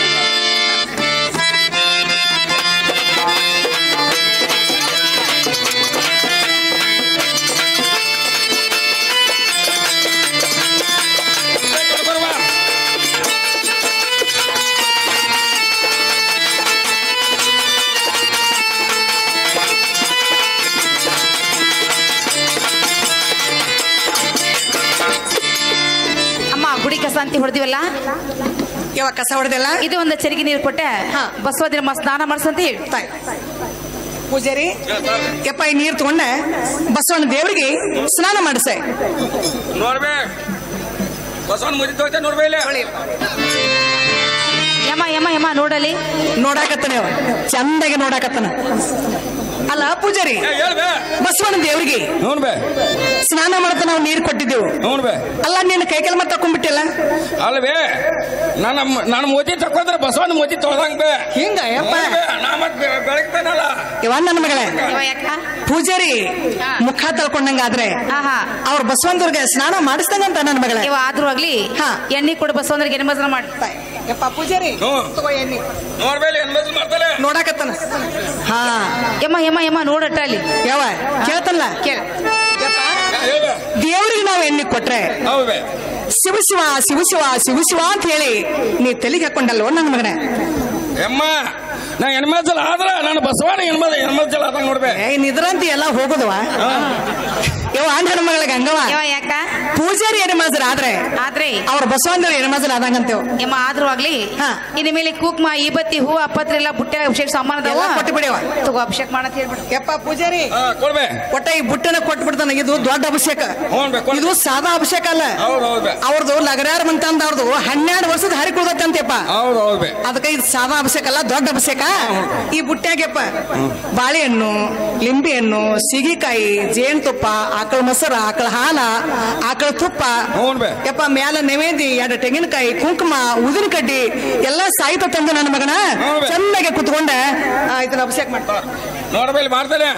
ಬರುವ ಅಮ್ಮ ಗುಡಿ ಕಸ ಅಂತ ಹೊಡೆದಿವಲ್ಲ ಯವ ಕಸ ಹೊಡೆದಿಲ್ಲ ಇದು ಒಂದು ಚರಿಗೆ ನೀರು ಕೊಟ್ಟೆ ಹಾ. ಬಸವದಿನ ಸ್ನಾನ ಮಾಡ್ಸಂತ ಹೇಳಿ ತಾಯಿ ಪೂಜಾರಿ ಯಪ್ಪ ಈ ನೀರು ತಗೊಂಡ ಬಸವಣ್ಣ ದೇವರಿಗೆ ಸ್ನಾನ ಮಾಡಿಸೆ ನೋಡ್ಬೇ ಬಸವನ್ ಮುಗಿದು ಹೋಯ್ತೆ ನೋಡ್ಬೇ ಇಲ್ಲಿ ಯಮ್ಮ ಯಮ್ಮ ಯಮ್ಮ ನೋಡಲಿ ನೋಡಾಕತ್ತಾನೆ ಅವ ಚಂದಾಗಿ ನೋಡಾಕತ್ತಾನ ಅಲ್ಲ ಪೂಜಾರಿ ಏ, ಹೇಳ್ಬೇ ಬಸವಣ್ಣ ದೇವರಿಗೆ ನೋಡ್ಬೇ ಸ್ನಾನ ಮಾಡತ್ತ ನಾವು ನೀರು ಕೊಟ್ಟಿದ್ದೆವು ನೋಡ್ಬೇ ಅಲ್ಲ ನಿನ್ನ ಕೈಕೆಲ್ ಮತ್ತೆ ತಕೊಂಡ್ಬಿಟ್ಟಿಲ್ಲ ಅಲ್ವೇ ನನ್ನ ನಾನು ಮೋದಿ ತಕೊಂಡ್ರೆ ಬಸವಣ್ಣ ಮೋದಿ ತೊಳ್ದಂಗ್ ಬೇ ಹಿಂಗ ಯಪ್ಪ ನೋಡ್ಬೇ, ನಾ ಮತ್ ಬೆಳಗ್ತಾನಲ್ಲ ಇವ ನನ್ನ ಮಗಳೇ ಯವ್ವ ಯಾಕ ಪೂಜಾರಿ ಹಾ. ಮುಖ ತಳ್ಕೊಂಡಂಗಾದ್ರೆ ಆಹಾ ಅವ್ರ ಬಸವಂತರ್ಗೆ ಸ್ನಾನ ಮಾಡಿಸ್ದಂಗಂತ ನನ್ನ ಮಗಳೇ ಇವ ಆದ್ರೂ ಆಗ್ಲಿ ಹಾ. ಎಣ್ಣೆ ಕೊಡು ಬಸವಂದ್ರಿಗೆ ಎಣ್ಣೆ ಮಜನ ಮಾಡಿ ಯಪ್ಪ ಪೂಜಾರಿ ಹ್ಞೂ ತಗೋ ಎಣ್ಣೆ. ನೋಡ್ಬೇ ಏನ್ ಮದ್ಲು ಮಾಡ್ತಾರೆ ನೋಡಾಕತ್ತಾನ ಹಾ ಯಮ್ಮ ಯಮ್ಮ ಯಮ್ಮ ನೋಡಟ್ಟ ಅಲ್ಲಿ ಯಾವ ಕೇಳ್ತಲ್ಲ ಕೇಳ ಯಪ್ಪ ಹೇಳ್ಬೇ ದೇವ್ರಿಗೆ ನಾವು ಎಣ್ಣೆ ಕೊಟ್ರೆ ಹೌದು ಬೇ ಶಿವ ಶಿವ ಶಿವ ಶಿವ ಶಿವ ಶಿವ ಅಂತ ಹೇಳಿ ನೀ ತಲೆಗೆ ಹಾಕೊಂಡಲ್ವ ನನ್ನ ಮಗನೇ ಎಮ್ಮ ನಾ ಹೆಣ್ಮಜ್ಜಲ ಆದ್ರ ನಾನು ಬಸವಣ್ಣ ಹೆಣ್ಮದ ಹೆಣ್ಮಜ್ಜಲ ಆದಂಗ ನೋಡ್ಬೇ ಏ ನಿದ್ರಂತಿ ಎಲ್ಲ ಹೋಗುದವ ಯವ ನನ್ನ ಮಗಳ ಗಂಗವ ಯವ ಯಾಕ ಪೂಜಾರಿ ಎಣ್ಣೆ ಆದ್ರೆ ಆದ್ರೆ ಅವ್ರ ಬಸವಂತರ ಎಣ್ಣೆ ಆದಂಗಂತೇವ್ ಯಮ್ಮ ಆದ್ರೂ ಆಗ್ಲಿ ಹಾ. ಇನ್ನು ಮೇಲೆ ಕುಕ್ಮ ಈ ಬತ್ತಿ ಹೂ ಅಪ್ಪತ್ರ ಎಲ್ಲ ಬುಟ್ಟೆ ಅಭಿಷೇಕ ಸಾಮಾನು ಅದಾವ ಎಲ್ಲ ಕೊಟ್ಟು ಬಿಡಿವ ತಗೋ ಅಭಿಷೇಕ ಮಾಡತ್ ಹೇಳ್ಬಿಡು ಯಪ್ಪ ಪೂಜಾರಿ ಹಾ ಕೊಡ್ಬೇ ಒಟ್ಟ ಈ ಬುಟ್ಟನ ಕೊಟ್ಬಿಡ್ತಾನ ಇದು ದೊಡ್ಡ ಅಭಿಷೇಕ ಹ್ಞೂ ಬೇ ಕೊಡ್ ಇದು ಸಾದಾ ಅಭಿಷೇಕ ಅಲ್ಲ ಹೌದು ಹೌದು ಬೇ ಅವ್ರದ್ದು ಲಗರ್ಯಾರ ಮಂತ ಅವ್ರದ್ದು ಹನ್ನೆರಡು ವರ್ಷದ ಹರಿ ಕುಡ್ದತ್ತಂತೆಪ್ಪ ಹೌದು ಹೌದು ಬೇ ಅದಕ್ಕೆ ಇದು ಸಾದಾ ಅಭಿಷೇಕ ಅಲ್ಲ ದೊಡ್ಡ ಅಭಿಷೇಕ ಅಭಿಷೇಕ ಈ ಬುಟ್ಟ್ಯಾಗೆಪ್ಪ ಬಾಳೆಹಣ್ಣು ಲಿಂಬೆಹಣ್ಣು ಸಿಗಿಕಾಯಿ ಜೇನುತುಪ್ಪ ಆಕಳ ಮೊಸರ ಆಕಳ ಹಾಲ ಆಕಳ ತುಪ್ಪ ಹ್ಞೂ ಬೇ. ಯಪ್ಪ ಮ್ಯಾಲ ನೈವೇದ್ಯ ಎರಡು ತೆಂಗಿನಕಾಯಿ ಕುಂಕುಮ ಉದಿನ ಕಡ್ಡಿ ಎಲ್ಲ ಸಾಹಿತ್ಯ ತಂದು ನನ್ನ ಮಗನ ಹ್ಞೂ ಬೇ. ಚೆನ್ನಾಗಿ ಕುತ್ಕೊಂಡ ಆ, ಇದನ್ನ ಅಭಿಷೇಕ ಮಾಡ್ತಾರ ನೋಡ್ಬೇ ಇಲ್ಲಿ ಮಾಡ್ತೇನೆ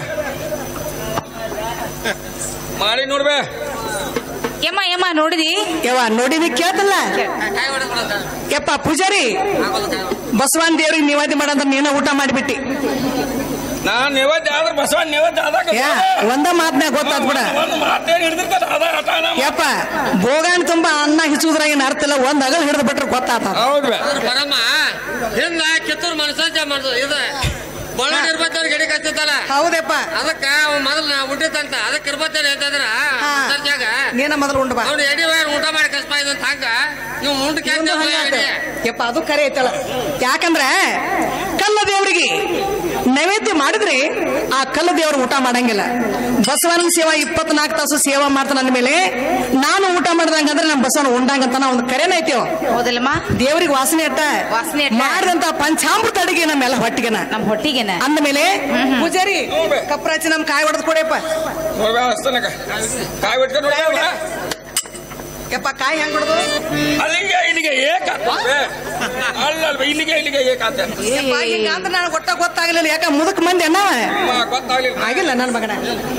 ಮಾಡಿ ನೋಡ್ಬೇ ಯಮ್ಮ ಯಮ್ಮ ನೋಡಿದಿ ಯವ್ವ ನೋಡಿದಿ ಕೇಳ್ತಲ್ಲ ಕಾಯಿ ಹೊಡೆದ್ಬಿಡಂತ ಯಪ್ಪ ಪೂಜಾರಿ ಆಗೋದು ಕಾಯಿ ಹೊಡೆದು. ಬಸವನ್ ದೇವ್ರಿಗೆ ನಿವಾದಿ ಮಾಡಂದ್ರೆ ನೀನ ಊಟ ಮಾಡಿಬಿಟ್ಟಿ ನಾನ್ ನೈವೇದ್ಯ ಆದ್ರೆ ಬಸವಣ್ಣ ನೈವೇದ್ಯ ಆದಾಗ ಯಾ ಒಂದ ಮಾತ್ನ್ಯಾಗ ಗೊತ್ತಾದ್ ಬಿಡ ಒಂದು ಮಾತೇನು ಹಿಡಿದಿರ್ತಾರ ಅದ ಆಟ ನಮ್ಮ ಯಪ್ಪ ಬೋಗಾಣ್ ತುಂಬಾ ಅನ್ನ ಹಿಸುದ್ರಾಗ ಏನ್ ಅರ್ಥ ಇಲ್ಲ ಒಂದ್ ಅಗಲ್ ಹಿಡಿದು ಬಿಟ್ರೆ ಗೊತ್ತಾತ ಹೌದು ಬೇ ಅದ್ರ ಬರಮ್ಮ ಹಿಂದ ಕಿತ್ತೂರು ಮನಸಂಜೆ ಮಾಡುದು ಇದು ಬಳ್ಳಾರಿ ಇರ್ಬತ್ತವ್ರ ಗಡಿ ಕಚ್ಚಿತ್ತಲ್ಲ ಹೌದಪ್ಪ ಅದಕ್ಕ ಅವ ಮೊದಲು ನಾ ಹುಟ್ಟಿತ್ತಂತ ಅದಕ್ಕೆ ಇರ್ಬತ್ತೇನೆ ಅಂತಂದ್ರ ಹಾ. ಸರ್ಜಾಗ ನೀನ ಮೊದಲು ಉಂಡು ಬಾ ಅವ್ನು ಎಡಿ ವೈರ್ ಊಟ ಮಾಡಿ ಕಸ್ಪ ಇದಂತ ಹಂಗ ನೀವು ಮುಂಡ್ ಇವ್ನು ಹಂಗ ಆತ. ಕೇಳ್ತೀವಿ ಯಪ್ಪ ಅದು ಕರೆ ಐತಲ್ಲ ಯಾಕಂದ್ರೆ ಕಲ್ಲ ದೇವರಿಗೆ ನೈವೇದ್ಯ ಮಾಡಿದ್ರೆ ಆ ಕಲ್ಲ ದೇವರು ಊಟ ಮಾಡಂಗಿಲ್ಲ ಬಸವನ ಸೇವಾ ಇಪ್ಪತ್ನಾಲ್ಕು ತಾಸು ಸೇವಾ ಮಾಡ್ತಾನ ಮೇಲೆ ನಾನು ಊಟ ಮಾಡ್ದಂಗಂದ್ರೆ ನಮ್ಮ ಬಸವನ ಉಂಡಂಗಂತ ಒಂದು ಕರೆನ ಐತಿವ ಹೌದಲ್ಲಮ್ಮ ದೇವರಿಗೆ ವಾಸನೆ ಅಟ್ಟ ವಾಸನೆ ಅಟ್ಟ. ಮಾಡಿದಂತ ಪಂಚಾಮೃತ ಅಡಿಗೆ ನಮ್ಮೆಲ್ಲ ಹೊಟ್ಟಿಗೆನ ನಮ್ ಹೊಟ್ಟಿಗೆನ ಅಂದಮೇಲೆ ಪೂಜಾರಿ ಕಪ್ರಾಚಿ ನಮ್ ಕಾಯಿ ಹೊಡೆದ್ ಕೊಡಿಯಪ್ಪ ನೋಡ್ಬೇ ಹಸ್ತನಕ ಕಾಯಿ ಬಿಟ್ಕೊಂಡು ನೋಡ್ಬೇ ಯಪ್ಪ ಕಾಯಿ ಹೆಂಗ್ ಹೊಡೆದು ಅಲ್ಲಿಗೆ ಇಲ್ಲಿಗೆ ಏಕ ಅಲ್ಲ ಇಲ್ಲಿಗೆ ಇಲ್ಲಿಗೆ ಏಕ ಅಂತ ಯಪ್ಪ ಹಿಂಗಂದ್ರೆ ನನಗೆ ಒಟ್ಟ ಗೊತ್ತಾಗ್ಲಿಲ್ಲ ಯಾಕ ಮುದಕ್ ಮಂದಿ ಅಣ್ಣ ಗೊತ್ತಾಗ್ಲಿಲ್ಲ ಆಗಿಲ್ಲ ನನ್ನ ಮಗನ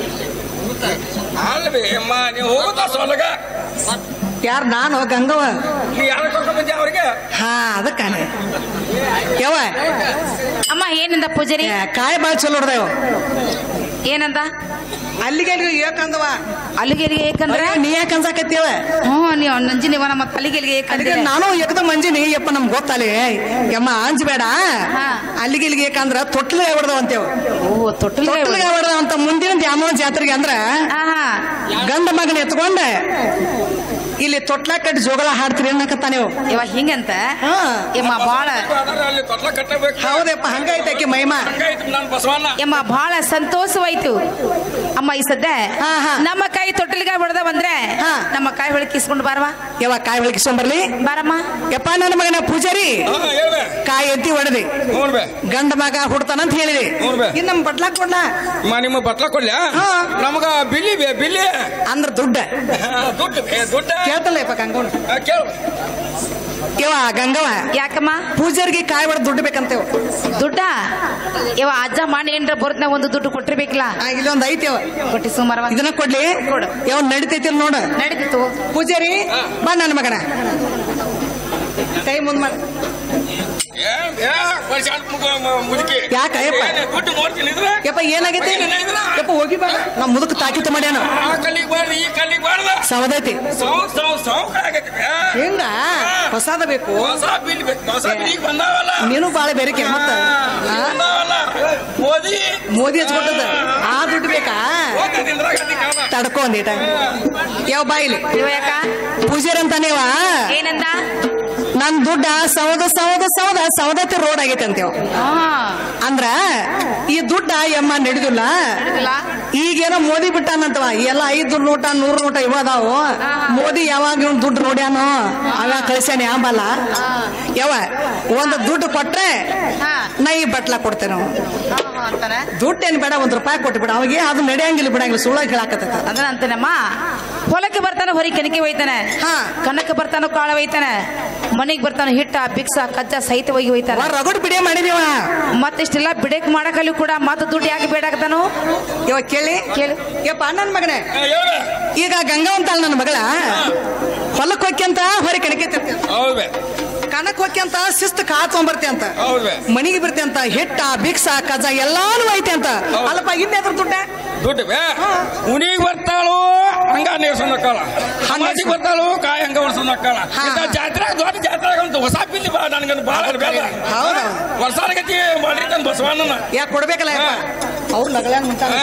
ಅಲ್ವೇ ಅಮ್ಮ ನೀವು ಹೋಗುತ್ತಾ ಸೊಲಗ ಯಾರು ನಾನು ಗಂಗವ್ವ ನೀ ಯಾರ ಕರ್ಕೊಂಡ್ ಬಂದಿ ಅವ್ರಿಗೆ ಹಾ ಅದಕ್ಕಾನೆ ಯವ್ವ ಅಮ್ಮ ಏನಂದ ಪೂಜಾರಿ ಏ, ಕಾಯಿ ಬಾಳ್ ಚಲೋ ಹೊಡೆದವ ಏನಂದ ಅಲ್ಲಿಗೆ ಅಲ್ಲಿಗೆ ಏಕಂದವ ಅಲ್ಲಿಗೆ ಇಲ್ಲಿಗೆ ಏಕಂದ್ರ ನೀ ಯಾಕೆ ಅನ್ಸಾಕತ್ತೀವ ಹ್ಞೂ ನೀವು ನಂಜಿನಿವ ನಮ್ಮ ಅಲ್ಲಿಗೆ ಇಲ್ಲಿಗೆ ಅದಕ್ಕೆ ಏಕಂದ್ರೆ ನಾನು ಏಕದ ಮಂಜಿನಿ ಯಪ್ಪ ನಮ್ಗೆ ಗೊತ್ತಲ್ಲಿ ಯಮ್ಮ ಅಂಜಬೇಡ ಹಾ. ಅಲ್ಲಿಗೆ ಇಲ್ಲಿಗೆ ಏಕಂದ್ರ ತೊಟ್ಲಿಗೆ ಹೊಡೆದವ ಅಂತೇವ್ ಓ ತೊಟ್ಟಲಿಗೆ ತೊಟ್ಲಿಗೆ ಹೊಡೆದವ ಅಂತ ಮುಂದಿನ ದ್ಯಾಮವ್ವ ಜಾತ್ರೆಗೆ ಅಂದ್ರ ಆಹಾ ಗಂಡ ಮಗನ ಎತ್ಕೊಂಡ ಇಲ್ಲಿ ತೊಟ್ಲ ಕಟ್ಟಿ ಜೋಗಳ ಹಾಡ್ತೀರಿ ಅನ್ನಕತ್ತ ನೀವು ಇವ ಹಿಂಗಂತ ಹಾ. ಯಮ್ಮ ಬಾಳ ಅದಾರ ಅಲ್ಲಿ ತೊಟ್ಲ ಕಟ್ಟಬೇಕು ಹೌದಪ್ಪ ಹಂಗೈತೆ ಆಕಿ ಮೈಮಾ ಹಂಗಾಯ್ತು ನಾನು ಬಸವಣ್ಣ ಯಮ್ಮ ಬಹಳ ಸಂತೋಷವಾಯ್ತು ಅಮ್ಮ ಈ ಸದ್ದ ಹಾ, ಹಾ. ನಮ್ಮ ಕೈ ತೊಟ್ಟಲಿಗೆ ಹೊಡೆದ ಬಂದ್ರೆ ಹಾ. ನಮ್ಮ ಕೈ ಹೊಳಕ್ಕೆ ಇಸ್ಕೊಂಡು ಬಾರವಾ ಯವ್ವ ಕಾಯಿ ಬೆಳಕಿಸ್ಕೊಂಬರ್ಲಿ ಬಾರಮ್ಮ ಯಪ್ಪ ನನ್ನ ಮಗನ ಪೂಜಾರಿ ಹಾ ಹೇಳ್ಬೇ ಕಾಯಿ ಎತ್ತಿ ಹೊಡೆದಿ ನೋಡ್ಬೇ ಗಂಡ ಮಗ ಹುಡ್ತಾನಂತ ಹೇಳಿದಿ ಹ್ಞೂ ಬೇ. ಇನ್ ನಮ್ ಬಟ್ಲಾಕ್ ಕೊಡ್ಲ ಅಮ್ಮ ನಿಮ್ಮ ಬಟ್ಲ ಕೊಡ್ಲ ಹಾ. ನಮಗ ಬಿಲ್ಲಿ ಬೇ ಬಿಲ್ಲಿ ಅಂದ್ರ ದುಡ್ಡ ಹಾ, ದುಡ್ಡು ಬೇ ದುಡ್ಡ ಕೇಳ್ತಲ್ಲ ಯಪ್ಪ ಗಂಗವ್ನ ಹಾ, ಕೇಳು ಯವ್ವ ಗಂಗವ ಯಾಕಮ್ಮ ಪೂಜಾರಿಗೆ ಕಾಯಿ ಹೊಡೆದ್ ದುಡ್ಡು ಬೇಕಂತೇವ ದುಡ್ಡ ಇವ ಅಜ್ಜ ಮಾಡಿ ಏನ್ರ ಬರ್ತನ ಒಂದು ದುಡ್ಡು ಕೊಟ್ಟಿರ್ಬೇಕಲ್ಲ ಆ, ಇಲ್ಲೊಂದ್ ಐತಿ ಯವ್ವ ಕೊಟ್ಟಿ ಸುಮಾರು ಇದನ್ನ ಕೊಡ್ಲಿ ಕೊಡು. ಯಾವ ನಡಿತೈತಿ ನೋಡ ನಡೀತಿತ್ತು ಪೂಜಾರಿ ಬಾ ನನ್ನ ಮಗನ ಕೈ ಮುಂದ್ ಮಾಡ ಏ, ಏ, ವರ್ಷ ಆತ್ ಮುಗ- ಮ- ಮುದುಕಿ ಯಾಕ ಅಯ್ಯಪ್ಪ? ಏನ್ ದುಡ್ಡು ನೋಡ್ತೀನಿ ಇದ್ರ ಯಪ್ಪ ಏನಾಗೈತಿ ಏನಿಲ್ಲ ಇದ್ರ? ಯಪ್ಪ ಹೋಗಿ ಬಾ ನಾ ಮುದುಕ್ ತಾಕಿತ ಮಾಡ್ಯಾನ ಆ ಕಲ್ಲಿಗೆ ಬಾರ್ದು ಈ ಕಲ್ಲಿಗೆ ಬಾರ್ದ ಸವದೈತಿ ಸೌ ಸೌ ಸೌಕ ಆಗೈತಿ ಬೇ. ಹಿಂಗ ಹೊಸಾದ ಬೇಕು ಹೊಸ ಬಿಲ್ ಬೇಕು ಹೊಸ ಬಿಲ್ ಈಗ ಬಂದಾವಲ್ಲ ನೀನು ಬಾಳ ಬೇರೆ ಮತ್ತ ಈಗ ಬಂದಾವಲ್ಲ ಮೋದಿ ಮೋದಿ ಹಚ್ಕೊಟ್ಟದ ಆ ದುಡ್ಡು ಬೇಕಾ ಹೋಗ್ತದೆ ಇಂದಿರಾ ಗಾಂಧಿ ಕಾಲ ತಡ್ಕೊ ಒಂದೀಟ ಯಾವ ಬಾಯಿಲಿ ಇವ ಯಾಕ ಪೂಜಾರಿ ಅಂತಾನೇವ ಏನಂದ ನನ್ ದುಡ್ಡ ಸೌದ ಸೌದ ಸೌದ ಸೌದತ್ತಿ ರೋಡ್ ಆಗೈತೆ ಅಂತೇವ ಹಾ ಅಂದ್ರ ಈ ದುಡ್ಡ ಎಮ್ಮ ನಡೆದಿಲ್ಲ ನಡೆದಿಲ್ಲ? ಈಗೇನೋ ಮೋದಿ ಬಿಟ್ಟಾನಂತವ ಎಲ್ಲ ಐದು ನೋಟ ನೂರು ನೋಟ ಇವ ಅದಾವು ಮೋದಿ ಯಾವಾಗ ಇವ್ನ್ ದುಡ್ಡು ನೋಡ್ಯಾನೋ ಅವ ಕಳಿಸ್ಯಾನ ಯಾಂಬಲ್ಲ ಯಾವ ಒಂದು ದುಡ್ಡು ಕೊಟ್ರೆ ಹಾ ನಾ ಈ ಬಟ್ಲ ಕೊಡ್ತೇನೆ ಹಾ, ಹಾ ಅಂತಾನ ದುಡ್ಡು ಏನ್ ಬೇಡ ಒಂದ್ ರೂಪಾಯಿ ಕೊಟ್ಟು ಬಿಡ ಅವಾಗ ಅದು ನಡೆಯಂಗಿಲ್ಲ ಬಿಡಂಗಿಲ್ಲ ಸುಳ್ಳ ಹೇಳಾಕತ್ತ ಅದನ್ನ ಅಂತಾನಮ್ಮ ಹೊಲಕ್ಕೆ ಬರ್ತಾನ ಹೊರಿ ಕೆನಕಿ ಒಯ್ತಾನೆ ಹಾ. ಕನಕ ಬರ್ತಾನ ಕಾಳ ಒಯ್ತಾನ ಮನೆಗ್ ಬರ್ತಾನ ಹಿಟ್ಟ ಬಿಕ್ಸ ಕಜ್ಜ ಸಹಿತ ಹೋಗಿ ಒಯ್ತಾನ ರಗಡ್ ಬಿಡಿಯ ಮಾಡಿದೀವ ಮತ್ತಿಷ್ಟೆಲ್ಲ ಬಿಡಕ್ ಮಾಡಕಲ್ಲಿ ಕೂಡ ಮತ್ತ ದುಡ್ಡು ಯಾಕೆ ಬೇಡಾಕತಾನು ಇವಾಗ ಕೇಳಿ ಕೇಳು ಯಪ್ಪ ನನ್ ಮಗನೇ ಏ, ಹೇಳು. ಈಗ ಗಂಗಾವಂತಾಳ ನನ್ನ ಮಗಳ ಹೊಲಕ್ಕೆ ಹೋಗ್ಯಂತ ಹೊರ ಕಣಕ್ಕೆ ಹೌದು ಬೇ ಕಣಕ್ ಹೋಗ್ಯಂತ ಶಿಸ್ತು ಕಾತ್ಕೊಂಬರ್ತಿ ಅಂತ ಹೌದು ಬೇ ಮನಿಗೆ ಬರ್ತಿ ಅಂತ ಹಿಟ್ಟ ಭಿಕ್ಷ ಕಜ ಎಲ್ಲಾನು ಐತೆ ಅಂತ ಹೌದು. ಅಲ್ಲಪ್ಪ ಇನ್ನೆದ್ರ ದುಡ್ಡ ದುಡ್ಡು ಬೇ ಉನಿಗೆ ಬರ್ತಾಳು ಹಂಗ ನೇರ್ಸೊಂದ್ ಅಕ್ಕಾಳ ಹಮಾಸಿಗೆ ಬರ್ತಾಳು ಕಾಯಿ ಹಂಗ ಒಡ್ಸೊಂದ್ ಅಕ್ಕಾಳ ಹಾ. ಇಂಥ ಜಾತ್ರೆ ದೊಡ್ಡ ಜಾತ್ರೆ ಅಂತ ಹೊಸ ಬಿಲ್ಲಿ ಬಾ ನನಗಂತ ಬಾಳ ಬೇಡ ಹೌದು. ವರ್ಷಾನ ಗತಿ ಮಾಡಿರ್ತಾನೆ ಬಸವಣ್ಣನ ಯಾಕೆ ಕೊಡ್ಬೇಕಲ್ಲ ಯಪ್ಪ ಅವ್ರು ಲಗಳಾನ್ ಮುಂತಾನ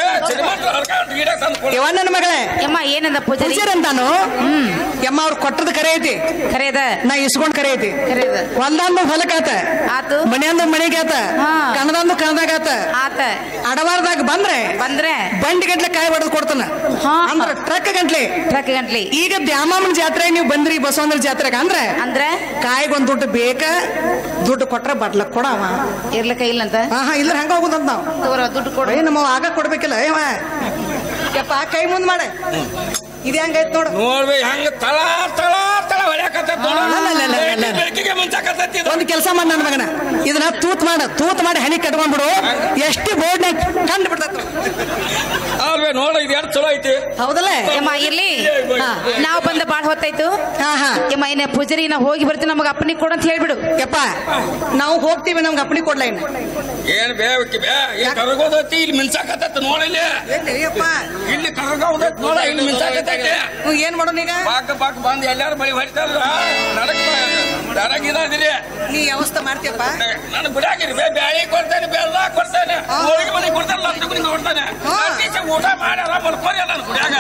ಯವ್ವ ನನ್ನ ಮಗಳೇ ಯಮ್ಮ ಏನಂದ ಪೂಜಾರಿ ಪೂಜಾರಿ ಅಂತಾನು ಹ್ಮ್ ಯಮ್ಮ ಅವ್ರು ಕೊಟ್ಟದ ಕರೆ ಐತಿ ಕರೆಯದ ನಾ ಇಸ್ಕೊಂಡ್ ಕರೆ ಐತಿ ಕರೆಯದ ಹೊಲ್ದಂದು ಹೊಲಕಾತ ಆತು ಮನೆಯಂದು ಮನೆಗಾತ ಹಾ. ಕಣದಂದು ಕಣದಾಗಾತ ಆತ ಅಡವಾರದಾಗ ಬಂದ್ರೆ ಬಂದ್ರೆ ಬಂಡಿ ಗಂಟ್ಲೆ ಕಾಯಿ ಹೊಡೆದು ಕೊಡ್ತಾನ ಹಾ. ಅಂದ್ರ ಟ್ರಕ್ ಗಂಟ್ಲೆ ಟ್ರಕ್ ಗಂಟ್ಲಿ ಈಗ ದ್ಯಾಮಮ್ಮನ ಜಾತ್ರೆ ನೀವು ಬಂದ್ರಿ ಬಸವಂದ್ರ ಜಾತ್ರೆಗೆ ಅಂದ್ರೆ ಅಂದ್ರೆ ಕಾಯಿಗೊಂದ್ ದುಡ್ಡು ಬೇಕ ದುಡ್ಡು ಕೊಟ್ರೆ ಬಟ್ಲಕ್ ಕೊಡವ ಇರ್ಲಕ್ಕ ಇಲ್ಲಂತ ಹಾ ಹಾ ಇಲ್ಲರ ಹಂಗ ಹೋಗುದಂತ ನಾವು ತಗೋರ ದುಡ್ಡು ಕೊಡು ಏ ನಮ್ಮ ಆಗ ಕೊಡ್ಬೇಕಿಲ್ಲ ಏವ ಯಪ್ಪ ಕೈ ಮುಂದ್ ಮಾಡೆ ಇದು ಹೆಂಗೈತ್ ನೋಡು ನೋಡ್ಬಿ ಹೆಂಗ ತಳ ತಳ ತಳ ಹೊಡ್ಯಾಕತ್ತೈತ್ ನೋಡು. ಅಲ್ಲ, ಅಲ್ಲ, ಅಲ್ಲ, ಅಲ್ಲ. ಬೆಳ್ಕಿ ಬೆಳ್ಕಿಗೆ ಮುಂಚಾಕತ್ತೈತಿ ಇದು. ಒಂದು ಕೆಲಸ ಮಾಡಿ ನನ್ನ ಮಗನ ಇದನ್ನ ತೂತ್ ಮಾಡ ತೂತ್ ಮಾಡಿ ಹನಿ ಕಟ್ಕೊಂಡ್ಬಿಡು ಎಷ್ಟು ಬೋರ್ಡ್ ಕಂಡು ಬಿಡ್ತೈತಿ ಅಲ್ವೇ ನೋಡ ಇದು ಎಷ್ಟು ಚಲೋ ಐತಿ ಹೌದಲ್ಲ ಯಮ್ಮ ಇರ್ಲಿ ಹಾ. ನಾವು ಬಂದ ಬಾಳ್ ಹೊತ್ತಾಯ್ತು ಹಾ ಹಾ ಯಮ್ಮ ಇನ್ನ ಪೂಜಾರಿ ನಾ ಹೋಗಿ ಬರ್ತೀನಿ ನಮಗ ಅಪ್ಪನಿಗೆ ಕೊಡು ಅಂತ ಹೇಳ್ಬಿಡು ಯಪ್ಪ ನಾವು ಹೋಗ್ತೀವಿ ನಮ್ಗೆ ಅಪ್ಪಣಿ ಕೊಡ್ಲ ಇನ್ನು ಏನ್ ಬೇವಕ್ಕಿ ಬೇ ಇಲ್ಲಿ ಕರಗೋದೈತಿ ಇಲ್ಲಿ ಮಿಂಚಾಕತ್ತೈತಿ ನೋಡಿಲ್ಲಿ ಯಪ್ಪ ಇಲ್ಲಿ ಕರಗೋದೈತಿ ನೋಡ ಇಲ್ಲಿ ಮಿಂಚಾಕತ್ತೈತಿ ಏನ್ ಮಾಡೋಣ ಈಗ ಬಾಕ್ ಬಾಕ್ ಬಂದ್ ಎಲ್ಲಾರು ಬಳಿ ಹೊಡಿತಾರ ನಡಕ್ ನಡಗಿದಿರಿ ನೀ ವ್ಯವಸ್ಥೆ ಮಾಡ್ತೀಯಪ್ಪ ನಾನು ಬಿಡಾಕಿರಿ ಬೇ ಬ್ಯಾಳಿ ಕೊಡ್ತೇನೆ ಬೆಲ್ಲ ಕೊಡ್ತೇನೆ ಹೋಳಿಗೆ ಮನೆ ಕೊಡ್ತೇನೆ ಲಂಚ ಮನೆ ಕೊಡ್ತೇನೆ ಹಾ. ಅಟ್ಲೀಸ್ಟ್ ಊಟ ಮಾಡಿ ಆರಾಮ್ ಮಲ್ಕೋರಿ ನಾನು ಗುಡಿಯಾಗ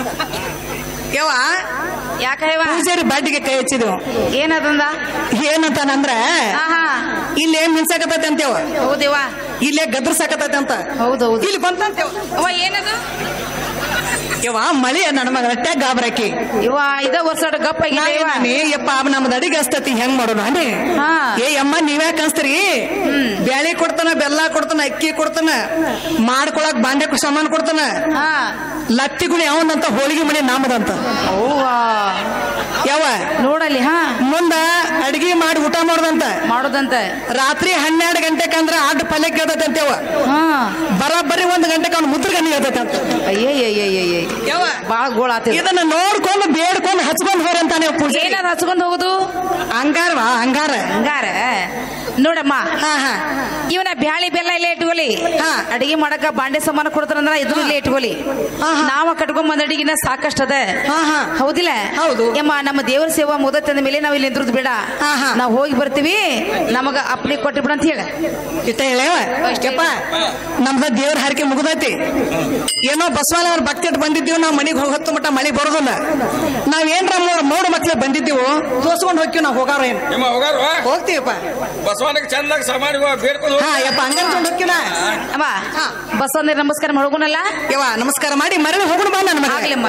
ಯವ್ವ ಯಾಕ ಹೇವ ಪೂಜಾರಿ ಬಾಡಿಗೆ ಕೈ ಹಚ್ಚಿದ್ವು ಏನದಂದ ಏನಂತಾನಂದ್ರ ಆಹಾ ಇಲ್ಲಿ ಏನ್ ಮಿನ್ಸಾಕತೈತಿ ಅಂತೇವ ಹೌದೇವ ಇಲ್ಲೇ ಗದ್ರ ಸಾಕತೈತಿ ಅಂತ ಹೌದು ಹೌದು ಇಲ್ಲಿ ಬಂತಂತೇವ ಅವ ಏನದು ಯವ್ವ ಮಳಿ ನನ್ನ ಮಗ ಅಟ್ಟೆ ಗಾಬ್ರಾಕಿ ಇವ ಇದ ವರ್ಷ ಗಪ್ಪ ಆಗಿದೆ ಇವ. ನಾನೇ ಯಪ್ಪ ನಮ್ದು ಅಡಿಗೆ ಹಸ್ತತಿ ಹೆಂಗ್ ಮಾಡೋಣ ಅನೇ ಹಾ. ಏ ಅಮ್ಮ ನೀವ್ಯಾಕ ಅನ್ಸ್ತೀರಿ ಬ್ಯಾಳಿ ಕೊಡ್ತಾನ ಬೆಲ್ಲ ಕೊಡ್ತಾನ ಅಕ್ಕಿ ಕೊಡ್ತಾನ ಮಾಡ್ಕೊಳಕ್ ಬಾಂಡೆ ಸಾಮಾನು ಕೊಡ್ತಾನ ಹಾ ಲತ್ತಿಗುಳಿ ಯಾವಂದಂತ ಹೋಳಿಗೆ ಮನೆ ನಾಮದಂತ ಅವ್ವಾ ಯಾವ ನೋಡಲ್ಲಿ ಹಾ ಮುಂದ ಅಡಿಗೆ ಮಾಡಿ ಊಟ ಮಾಡೋದಂತ ಮಾಡೋದಂತ ರಾತ್ರಿ ಹನ್ನೆರಡು ಗಂಟೆಕಂದ್ರ ಅಡ್ಡ ಪಲ್ಯ ಕೇಳ್ತೈತಂತೇವ ಹಾ ಬರೋಬ್ಬರಿ ಒಂದ್ ಗಂಟೆಗೆ ಅವ್ನು ಮುದ್ರಗನಿ ಹೇಳ್ತೈತಂತ ಅಯ್ಯಯ್ಯಯ್ಯಯ್ಯ ಯಾವ ಬಾಳ ಗೋಳ ಆತ ಇದನ್ನ ನೋಡ್ಕೊಂಡು ಬೇಡ್ಕೊಂಡು ಹಚ್ಕೊಂಡ್ ಹೋರಂತಾನೆ ಪೂಜೆ ಏನದ ಹಚ್ಕೊಂಡ್ ಹೋಗುದು ಹಂಗಾರವಾ ಹಂಗಾರ ಹಂಗಾರ ನೋಡಮ್ಮ ಹಾ ಹಾ ಇವನ ಬ್ಯಾಳಿ ಬೆಲ್ಲ ಇಲ್ಲೇ ಇಟ್ಕೊಲಿ ಹಾ. ಅಡಿಗೆ ಮಾಡಕ ಬಾಂಡೆ ಸಾಮಾನು ಕೊಡ್ತಾರಂದ್ರ ಇದ್ರ ಇಲ್ಲೇ ಇಟ್ಕೊಲಿ ಹಾ, ಹಾ. ನಾವ ಕಟ್ಕೊಂಡ್ ಬಂದ ಅಡಿಗೆನ ಸಾಕಷ್ಟ ಅದ ಹಾ, ಹಾ. ಹೌದಿಲ್ಲ ಹೌದು. ಯಮ್ಮ ನಮ್ಮ ದೇವರ ಸೇವಾ ಮುದತ್ತಂದ ಮೇಲೆ ನಾವ್ ಇಲ್ಲಿ ನಿಂದ್ರದ್ ಬೇಡ ಹಾ, ಹಾ. ನಾವ್ ಹೋಗಿ ಬರ್ತೀವಿ ನಮಗ ಅಪ್ಲಿ ಕೊಟ್ಟು ಬಿಡ ಅಂತ ಹೇಳ ಇಷ್ಟ ಹೇಳೇವ ಯಪ್ಪ ನಮ್ದ ದೇವ್ರ ಹಾರಿಕೆ ಮುಗ್ದೈತಿ ಏನೋ ಬಸವನ ಅವ್ರ ಭಕ್ತಿ ಇಟ್ಟು ಬಂದಿದ್ದೀವಿ ನಾವು ಮನೆಗೆ ಹೋಗಿ ಹೊತ್ತು ಮಟ್ಟ ಮಳೆ ಬರೋದಿಲ್ಲ ನಾವ್ ಏನ್ರ ಮೂರ್ ಮೂರು ಮಕ್ಳು ಬಂದಿದ್ದೀವು ತೋರ್ಸ್ಕೊಂಡು ಹೋಗ್ತೀವಿ ನಾವು ಹೋಗಾರ ಏನು ನಿಮ್ಮ ಹೋಗಾರ ಹೋಗ್ತೀವಪ್ಪ ಬಸವನಿಗೆ ಚಂದಾಗ ಸಮಾಡಿ ಬೇಡ್ಕೊಂಡು ಹಾ ಯಪ್ಪ ಹಂಗನ್ಕೊಂಡು ಹೋಗ್ತೀವ ಅಮ್ಮ ಹಾ. ಬಸವಂದ್ರ ನಮಸ್ಕಾರ ಮಾಡೋಗುನಲ್ಲ ಯವ್ವ ನಮಸ್ಕಾರ ಮಾಡಿ ಮರಳಿ ಹೋಗೋಣ ಬಾ ನನ್ನ ಮಗ ಆಗ್ಲಿಮ್ಮ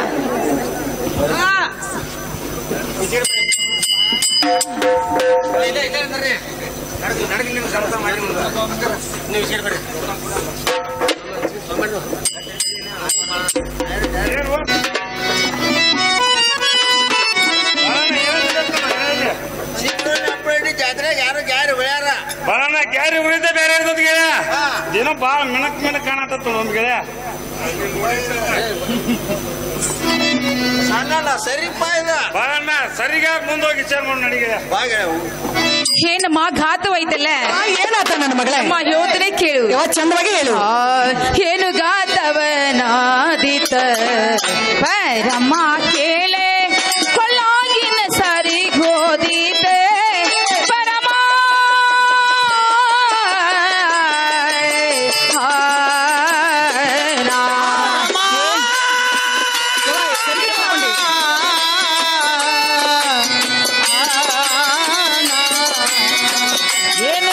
ಜಾತ್ರೆ ಯಾರು ಯಾರು ಬೆಳ್ಯಾರ ಬರೋಣ ಗ್ಯಾರಿ ಉಳಿದ ಬೇರೆ ಇರ್ತದ ಗೆಳೆಯ ದಿನ ಬಾಳ ಮಿಣಕ್ ಮಿಣಕ್ ಕಾಣತ್ತ ಒಂದ್ ಗೆಳೆಯ ಸಣ್ಣ ಸರಿಪ್ಪ ಇದ ಬರೋಣ ಸರಿಗ ಮುಂದೋಗಿ ವಿಚಾರ ಮಾಡಿ ನಡಿ ಗೆಳೆಯ ಬಾಗ ಏನಮ್ಮ ಘಾತವೈತಲ್ಲ ಆ, ಏನಾತ ನನ್ನ ಮಗಳೇ ಅಮ್ಮ ಯೋತನೆ ಕೇಳು ಯವ್ವ ಚಂದವಾಗಿ ಹೇಳು ಆ, ಏನು ಗಾತವನಾದಿತ ಪರಮ ಕೇಳೆ ಕೊಳ್ಳಾಗಿನ ಸರಿ ಗೋದಿತ ಪರಮ ಏನು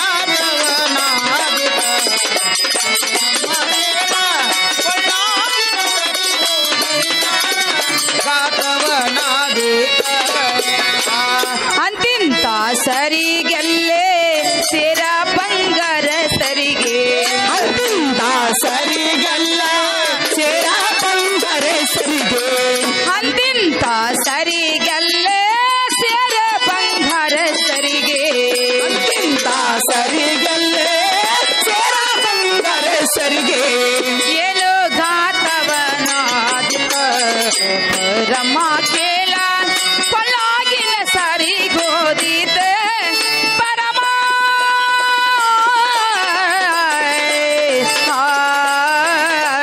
ಅಂತಿಂತ ಸರಿಗೆಲ್ಲೇ ಸೇರ ಬಂಗಾರ ಸರಿಗೆ ಅಂತಿಂತ ಸರಿಗಲ್ಲ ಸೇರ ಬಂದರೆ ಸರಿಗೆ ಅಂತಿಂತ ಸರಿಗೆಲ್ಲೇ ಸೇರ ಬಂಗಾರ ಸರಿಗೆ ಅಂತಿಂತ ಸರಿಗಲ್ಲೇ ಸೇರ ಬಂದರೆ ಸರಿಗೆ ಏನು ಘಾತವನಾದಿತ ರಮ್ಮ ಕೇಳ ಕೊಳ್ಳಾಗಿನ ಸರಿ ಗೋದಿತ ಪರಮ ಆ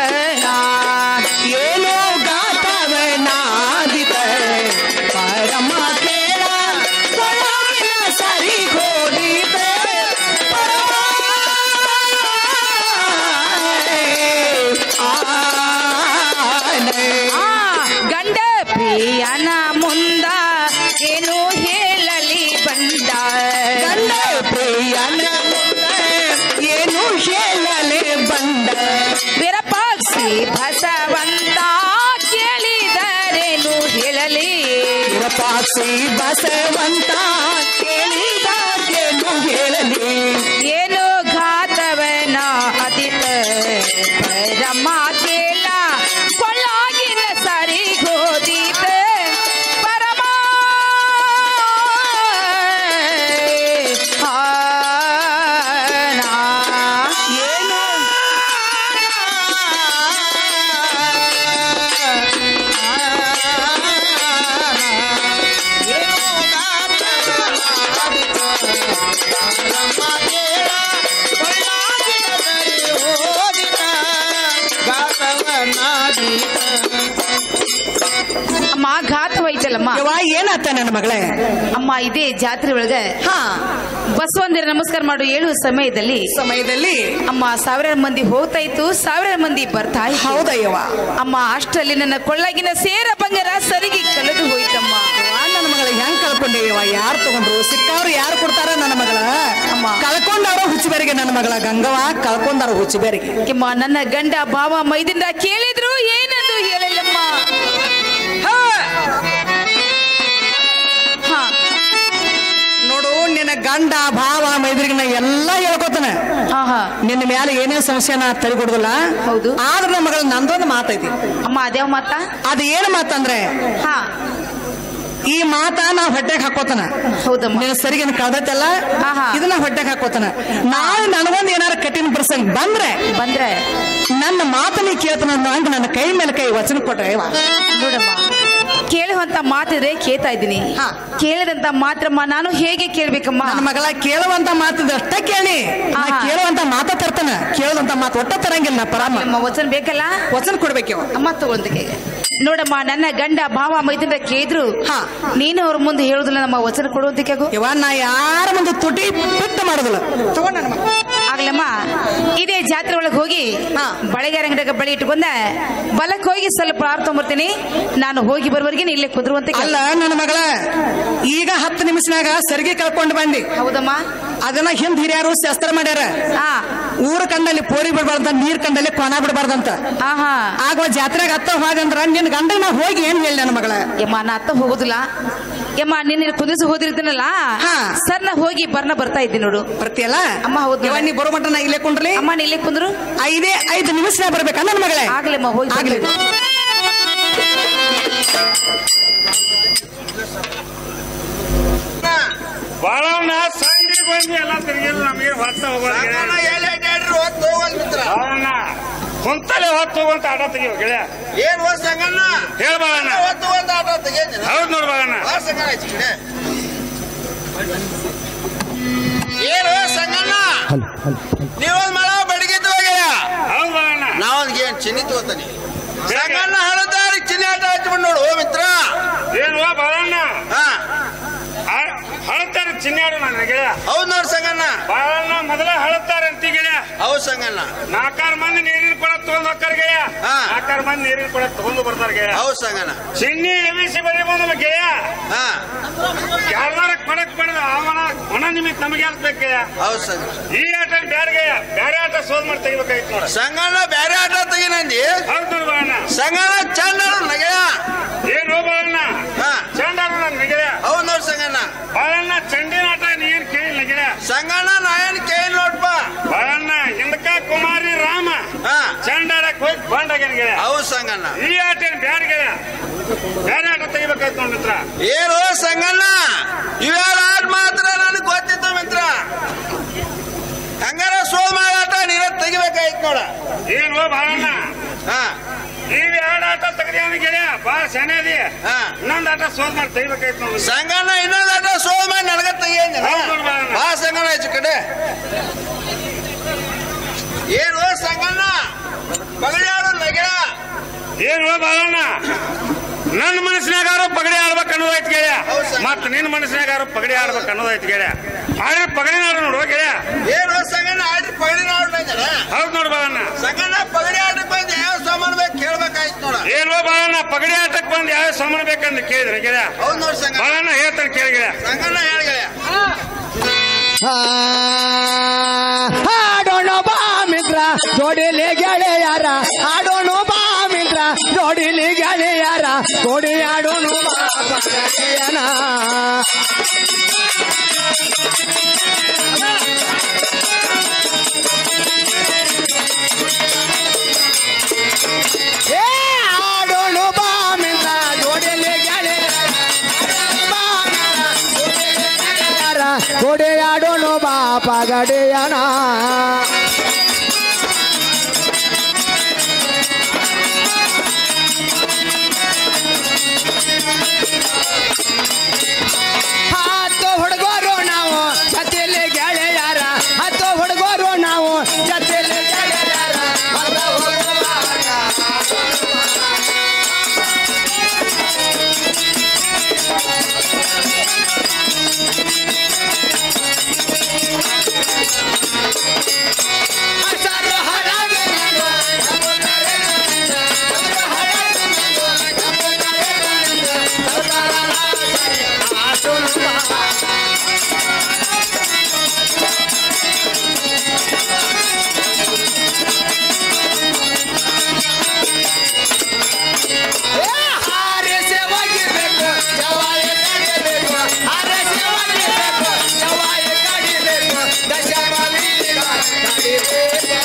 ಶ್ರೀ ಬಸವಂತ ಕೇಳಿದಾಗೇನು ಹೇಳಲಿ ಏನು ಘಾತವನ ಅದಿತ ಪರಮ ಕೇಳ ಕೊಳ್ಳಾಗಿನ ಸರಿ ಗೋದಿತ ಪರಮ ಹಾನ. ಏನು ಅಮ್ಮ ಘಾತವೈತಲ್ಲಮ್ಮ ಯವ್ವ ಏನಾತ ನನ್ನ ಮಗಳೇ ಅಮ್ಮ ಇದೇ ಜಾತ್ರೆ ಒಳಗ ಹಾ ಬಸವಂದಿರ ನಮಸ್ಕಾರ ಮಾಡು ಹೇಳುವ ಸಮಯದಲ್ಲಿ ಸಮಯದಲ್ಲಿ ಅಮ್ಮ ಸಾವಿರಾರು ಮಂದಿ ಹೋಗ್ತಾ ಇತ್ತು ಸಾವಿರಾರು ಮಂದಿ ಬರ್ತಾ ಇತ್ತು ಹೌದಯ್ಯವ್ವ ಅಮ್ಮ ಅಷ್ಟರಲ್ಲಿ ನನ್ನ ಕೊಳ್ಳಾಗಿನ ಸೇರ ಬಂಗಾರ ಸರಿಗೆ ಕಳೆದು ಹೋಯ್ತಮ್ಮ ಯವ್ವ, ನನ್ನ ಮಗಳ ಹೆಂಗ್ ಕಳ್ಕೊಂಡೇವ ಯಾರು ತಗೊಂಡ್ರು ಸಿಕ್ಕವ್ರು ಯಾರು ಕೊಡ್ತಾರ ನನ್ನ ಮಗಳ ಅಮ್ಮ. ಕಳ್ಕೊಂಡವ್ರ ಹುಚ್ಚಿಬೇರಿಗೆ ನನ್ನ ಮಗಳ ಗಂಗವ ಕಳ್ಕೊಂಡಾರ ಹುಚ್ಚಿಬೇರಿಗೆ ಅಮ್ಮ ನನ್ನ ಗಂಡ ಭಾವ ಮೈದಿಂದ ಕೇಳಿದ್ರು ಏನಂದು ಹೇಳಿಲ್ಲಮ್ಮ ಹಾ ನೋಡು ನಿನ್ನ ಗಂಡ ಭಾವ ಮೈದ್ರಿಗೆ ನಾ ಎಲ್ಲಾ ಹೇಳ್ಕೊತಾನೆ ಹಾ ಹಾ ನಿನ್ನ ಮ್ಯಾಲ ಏನೇ ಸಮಸ್ಯೆ ನಾ ತಡೆಕೊಡುದಿಲ್ಲ ಹೌದು. ಆದ್ರೆ ನನ್ನ ಮಗಳ ನಂದೊಂದು ಮಾತೈತಿ ಅಮ್ಮ ಅದ್ಯಾವ ಮಾತ ಅದು ಏನು ಮಾತಂದ್ರೆ ಹಾ ಈ ಮಾತ ನಾ ಹೊಟ್ಟೆಗೆ ಹಾಕೋತಾನ ಹೌದಮ್ಮ ನಿನ್ನ ಸರಿಗೆ ಕಳ್ದೈತಲ್ಲ ಆಹಾ. ಇದನ್ನ ಹೊಟ್ಟೆಗೆ ಹಾಕೋತಾನ ನಾಳೆ ನನಗೊಂದು ಏನಾರ ಕಠಿಣ ಪ್ರಸಂಗ ಬಂದ್ರೆ ಬಂದ್ರೆ ನನ್ನ ಮಾತನ್ನ ಕೇಳ್ತಾನ ಹಂಗ ನನ್ನ ಕೈ ಮೇಲೆ ಕೈ ವಚನ ಕೊಟ್ರೆ ಯವ್ವ. ನೋಡಮ್ಮ ಕೇಳುವಂತ ಮಾತಿದ್ರೆ ಕೇಳ್ತಾ ಇದ್ದೀನಿ ಹಾ. ಕೇಳಿದಂತ ಮಾತ್ರಮ್ಮ ನಾನು ಹೇಗೆ ಕೇಳ್ಬೇಕಮ್ಮ ನನ್ನ ಮಗಳ ಕೇಳುವಂತ ಮಾತಿದ್ರೆ ಅಷ್ಟ ಕೇಳಿ ನಾ ಆಹಾ. ಕೇಳುವಂತ ಮಾತ ತರ್ತಾನ ಕೇಳುವಂತ ಮಾತು ಒಟ್ಟ ತರಂಗಿಲ್ಲ ನಾ ಪರಾಮ ಅಮ್ಮ ವಚನ ಬೇಕಲ್ಲ ವಚನ ಕೊಡ್ಬೇಕವ ಅಮ್ಮ ತಗೊಂಡಿಗೆ ನೋಡಮ್ಮ ನನ್ನ ಗಂಡ ಭಾವ ಮೈದಿಂದ ಕೇಳಿದ್ರು ಹಾ. ನೀನು ಅವ್ರ ಮುಂದೆ ಹೇಳುದಿಲ್ಲ ನಮ್ಮ ವಚನ ಕೊಡುವಂತಿಕೆ ಇವ ನಾ ಯಾರ ಮುಂದೆ ತುಟಿ ಬಿಟ್ಟು ಮಾಡೋದಿಲ್ಲ ತಗೊಂಡ ನನ್ನ ಮಗ. ಆಗ್ಲಮ್ಮ ಇದೇ ಜಾತ್ರೆ ಒಳಗೆ ಹೋಗಿ ಹಾ. ಬಳೆಗಾರ ಅಂಗಡಿಯಾಗ ಬಳಿ ಇಟ್ಕೊಂಡ ಬಲಕ್ ಹೋಗಿ ಸ್ವಲ್ಪ ಆರ್ ತೊಗೊಂಬರ್ತೀನಿ ನಾನು ಹೋಗಿ ಬರುವವರೆಗೆ ನೀ ಇಲ್ಲೇ ಕುದುರುವಂತೆ ಅಲ್ಲ ನನ್ನ ಮಗಳ ಈಗ ಹತ್ತು ನಿಮಿಷನಾಗ ಸರಿಗೆ ಕಳ್ಕೊಂಡು ಬಂದಿ ಹೌದಮ್ಮ ಅದನ್ನ ಹಿಂದ್ ಹಿರಿಯರು ಶಸ್ತ್ರ ಮಾಡ್ಯಾರ ಹಾ ಊರ ಕಂಡಲ್ಲಿ ಪೋರಿ ಬಿಡಬಾರ್ದಂತ ನೀರ್ ಕಂಡಲ್ಲಿ ಕೊನ ಬಿಡಬಾರ್ದಂತ ಹಾ ಹಾ ಆಗ ಜಾತ್ರೆಗೆ ಹತ್ತ ಹೋಗಂದ್ರ ನಿನ್ ಗಂಡ ನಾ ಹೋಗಿ ಏನ್ ಹೇಳಿ ನನ್ನ ಮಗಳ ಯಮ್ಮ ನಾ ಅತ್ತ ಹೋಗುದಿಲ್ಲ ಯಮ್ಮ ನಿನ್ನ ಕುದಿಸಿ ಹೋದಿರ್ತೀನಲ್ಲ ಹಾ. ಸರ್ ನಾ ಹೋಗಿ ಬರ್ನ ಬರ್ತಾ ಇದ್ದೀನಿ ನೋಡು ಬರ್ತೀಯಲ್ಲ ಅಮ್ಮ, ಹೌದು. ಇವ ನೀ ಬರೋ ಮಟ್ಟ ನಾ ಇಲ್ಲೇ ಕುಂಡ್ರಲಿ ಅಮ್ಮ ನೀ ಇಲ್ಲೇ ಕುಂದ್ರು ಐದೇ ಐದು ನಿಮಿಷ ಬರ್ಬೇಕಾ ನನ್ನ ಮಗಳೇ ಆಗ್ಲಮ್ಮ ಹೋಗಿ ಆಗ್ಲಿ ಬರ್ತೀನಿ. ಬಾಳಣ್ಣ ಸಂಗಿ ಬಂದಿ ಎಲ್ಲ ತಿರುಗಿಲ್ಲ ನಮಗೆ ಹೊತ್ತ ಹೋಗೋದು ಬಾಳಣ್ಣ ಕುಂತಲೆ ಹೊತ್ತು ಹೋಗುವಂತ ಆಟ ತೆಗಿವ ಗೆಳೆಯ ಏನ್ ಹೋದ್ ಸಂಗಣ್ಣ ಹೇಳ ಬಾಳಣ್ಣ ಹೊತ್ತು ಒಂದು ಆಟ ತೆಗೇನಿ ಹೌದ್ ನೋಡ್ ಬಾಳಣ್ಣ ಬಾ ಸಂಗಣ್ಣ ಆಚೆ ಕಡೆ ಏನು ಸಂಗಣ್ಣ ನೀವೊಂದ್ ಮಳ ಬಡಗಿದ್ದು ಹೋಗ್ಯ ಹೌದ್ ಬಾಳಣ್ಣ ನಾವೊಂದ್ ಏನ್ ಚಿನ್ನಿ ತಗೋತಾನೆ ಸಂಗಣ್ಣ ಹಳದಾರಿ ಚಿನ್ನಿ ಆಟ ಹಚ್ಬಿಡ್ ನೋಡು ಓ ಮಿತ್ರ ಏನು ಬಾಳಣ್ಣ ಹಾ ಹಳತಾರ ಚಿನ್ನಾಡು ನನ್ನ ಗೆಳೆಯ ಹೌದ್ ನೋಡ್ ಸಂಗಣ್ಣ ಬಾಳಣ್ಣ ಮೊದಲ ಹಳತಾರ ಅಂತ ಗೆಳೆಯ ಹೌದ್ ಸಂಗಣ್ಣ ನಾಲ್ಕಾರು ಮಂದಿ ನೀರಿನ ಕೊಡ ತಗೊಂಡ್ ಹೋಗ್ತಾರ ಗೆಳೆಯ ಹಾ. ನಾಲ್ಕಾರು ಮಂದಿ ನೀರಿನ ಕೊಡ ತಗೊಂಡು ಬರ್ತಾರ ಗೆಳೆಯ ಹೌದ್ ಸಂಗಣ್ಣ ಚಿನ್ನಿ ಎಬಿಸಿ ಬರೀ ಬಂದಲ್ಲ ಗೆಳೆಯ ಹಾ ಯಾರ್ದಾರ ಕೊಡಕ್ ಬಡದ ಅವನ ಹೊಣ ನಿಮಿತ್ತ ನಮಗೆ ಯಾಕೆ ಬೇಕು ಗೆಳೆಯ ಹೌದ್ ಸಂಗಣ್ಣ ಈ ಆಟ ಬ್ಯಾರೆ ಗೆಳೆಯ ಬ್ಯಾರೆ ಆಟ ಸೋಲ್ ಮಾಡಿ ತೆಗಿಬೇಕಾಯ್ತು ನೋಡ ಸಂಗಣ್ಣ ಬ್ಯಾರೆ ಆಟ ತೆಗಿನಂದಿ ಹೌದು ನೋಡ್ ಬಾಳಣ್ಣ ಸಂಗಣ್ಣ ಚಂದ ನಗೆಯ ಏನು ಬಾಳಣ್ಣ ಹಾ ಚಂಡಾಡ ನನ್ನ ಗೆಳೆಯ ಹೌದ್ ನೋಡ್ ಸಂಗಣ್ಣ ಬಾಳಣ್ಣ ಚಂಡಿನ ಆಟ ನೀ ಏನ್ ಕೇಳಿಲ್ಲ ಗೆಳೆಯ ಸಂಗಣ್ಣ ನಾ ಏನ್ ಕೇಳಿ ನೋಡ್ಪ ಬಾಳಣ್ಣ ಹಿಂದಕ ಕುಮಾರಿ ರಾಮ ಹಾ ಚಂಡಾಡಕ್ ಹೋಗಿ ಬಂಡಾಗೇನ್ ಗೆಳೆಯ ಹೌದ್ ಸಂಗಣ್ಣ ಈ ಆಟ ಏನ್ ಬ್ಯಾರೆ ಗೆಳೆಯ ಬ್ಯಾರೆ ಆಟ ತೆಗಿಬೇಕಾಯ್ತು ನೋಡ್ ಮಿತ್ರ ಏನು ಸಂಗಣ್ಣ ಇವ್ಯಾರ ಆಟ ಮಾತ್ರ ನನಗೆ ಗೊತ್ತಿತ್ತು ಮಿತ್ರ ಹಂಗಾರ ಸೋಲ್ ಆಟ ನೀನ ತೆಗಿಬೇಕಾಯ್ತು ನೋಡ ಏನು ಬಾಳಣ್ಣ ಹಾ ಈಗ ಎರಡು ಆಟ ತೆಗ್ದಿಯಾನ ಗೆಳೆಯ ಬಾಳ ಸೆನೆದಿ ಹಾ. ಇನ್ನೊಂದು ಆಟ ಸೋಲ್ ಮಾಡಿ ತೆಗಿಬೇಕಾಯ್ತು ನೋಡ್ ಮಿತ್ರ. ಸಂಗಣ್ಣ ಇನ್ನೊಂದು ಆಟ ಸೋಲ್ ಮಾಡಿ ನನಗ ತೆಗಿಯಂಜನ ಹೌದು ಬಾಳಣ್ಣ. ಬಾ ಸಂಗಣ್ಣ ಆಚೆ ಕಡೆ ಏನು ಸಂಗಣ್ಣ ಬಗಡ್ಯಾಡು ನಗೆಯ ಏನು ಬಾಳಣ್ಣ ನನ್ನ ಮನಸ್ಸಿನಾಗಾರು ಪಗಡಿ ಆಡ್ಬೇಕು ಅನ್ನೋದೈತಿ ಗೆಳೆಯ ಹೌದ್ ಸರ್. ಮತ್ ನಿನ್ನ ಮನಸ್ಸಿನಾಗಾರು ಪಗಡಿ ಆಡ್ಬೇಕು ಅನ್ನೋದೈತಿ ಗೆಳೆಯ ಆದ್ರೆ ಪಗಡಿ ಆಡ ನೋಡು ಗೆಳೆಯ ಏನು ಸಂಗಣ್ಣ ಆಡಿ ಪಗಡಿ ಆಡ್ದಂಜನ ಹೌದ್ ನೋಡು ಬಾಳಣ್ಣ ಸಂಗಣ್ಣ ಪಗಡಿ ಆಟಕ್ಕೆ ಬಂದು ಯಾವ ಸಾಮಾನು ಬೇಕು ಕೇಳ್ಬೇಕಾಯ್ತು ನೋಡ ಏನು ಬಾಳಣ್ಣ ಪಗಡಿ ಆಟಕ್ಕೆ ಬಂದು ಯಾವ ಸಾಮಾನು ಬೇಕಂತ ಕೇಳಿದ್ರೆ ಗೆಳೆಯ ಹೌದ್ ನೋಡ್ ಸಂಗಣ್ಣ ಬಾಳಣ್ಣ ಹೇಳ್ತಾನೆ ಕೇಳಿ ಗೆಳೆಯ ಸಂಗಣ್ಣ ಹೇಳ್ಗೆಳೆಯ ಆಡೋಣ ಬಾ ಮಿತ್ರ ಜೋಡಿಲಿ ಗೆಳೆಯರ ಆಡೋಣ ಬಾ ಮಿತ್ರ ಜೋಡಿಲಿ ಗೆಳೆಯರ ಜೋಡಿ ಆಡೋಣ ಬಾ ಪಗಡೆಯನ ಏ ಆಡೋಣ ಬಾ ಮಿಂದ ಜೋಡಿಯಲ್ಲಿ ಗೆಳೆಯರ ಗೋಡೆ ಆಡೋಣ ಬಾ ಪಗಡೆಯನ ಹತ್ತು ಹುಡುಗರು ನಾವು ಜೊತೆಲಿ ಗೆಳೆಯರ ಹತ್ತು ಹುಡುಗರು ನಾವು ಜೊತೆಲಿ ಗೆಳೆಯರ ಹತ್ತು ಹುಡುಗರ ಹಸರು ಹರಗೆ ಹಾರಿಸಿ ಒಗಿಬೇಕು ಜವಾಯಿ ಕಡಿಬೇಕು ಹಾರಿಸಿ ಒಗಿಬೇಕು ಜವಾಯಿ ಕಡಿಬೇಕು ದಶ ಕವಿಗಳ ಕಡಿಬೇಕು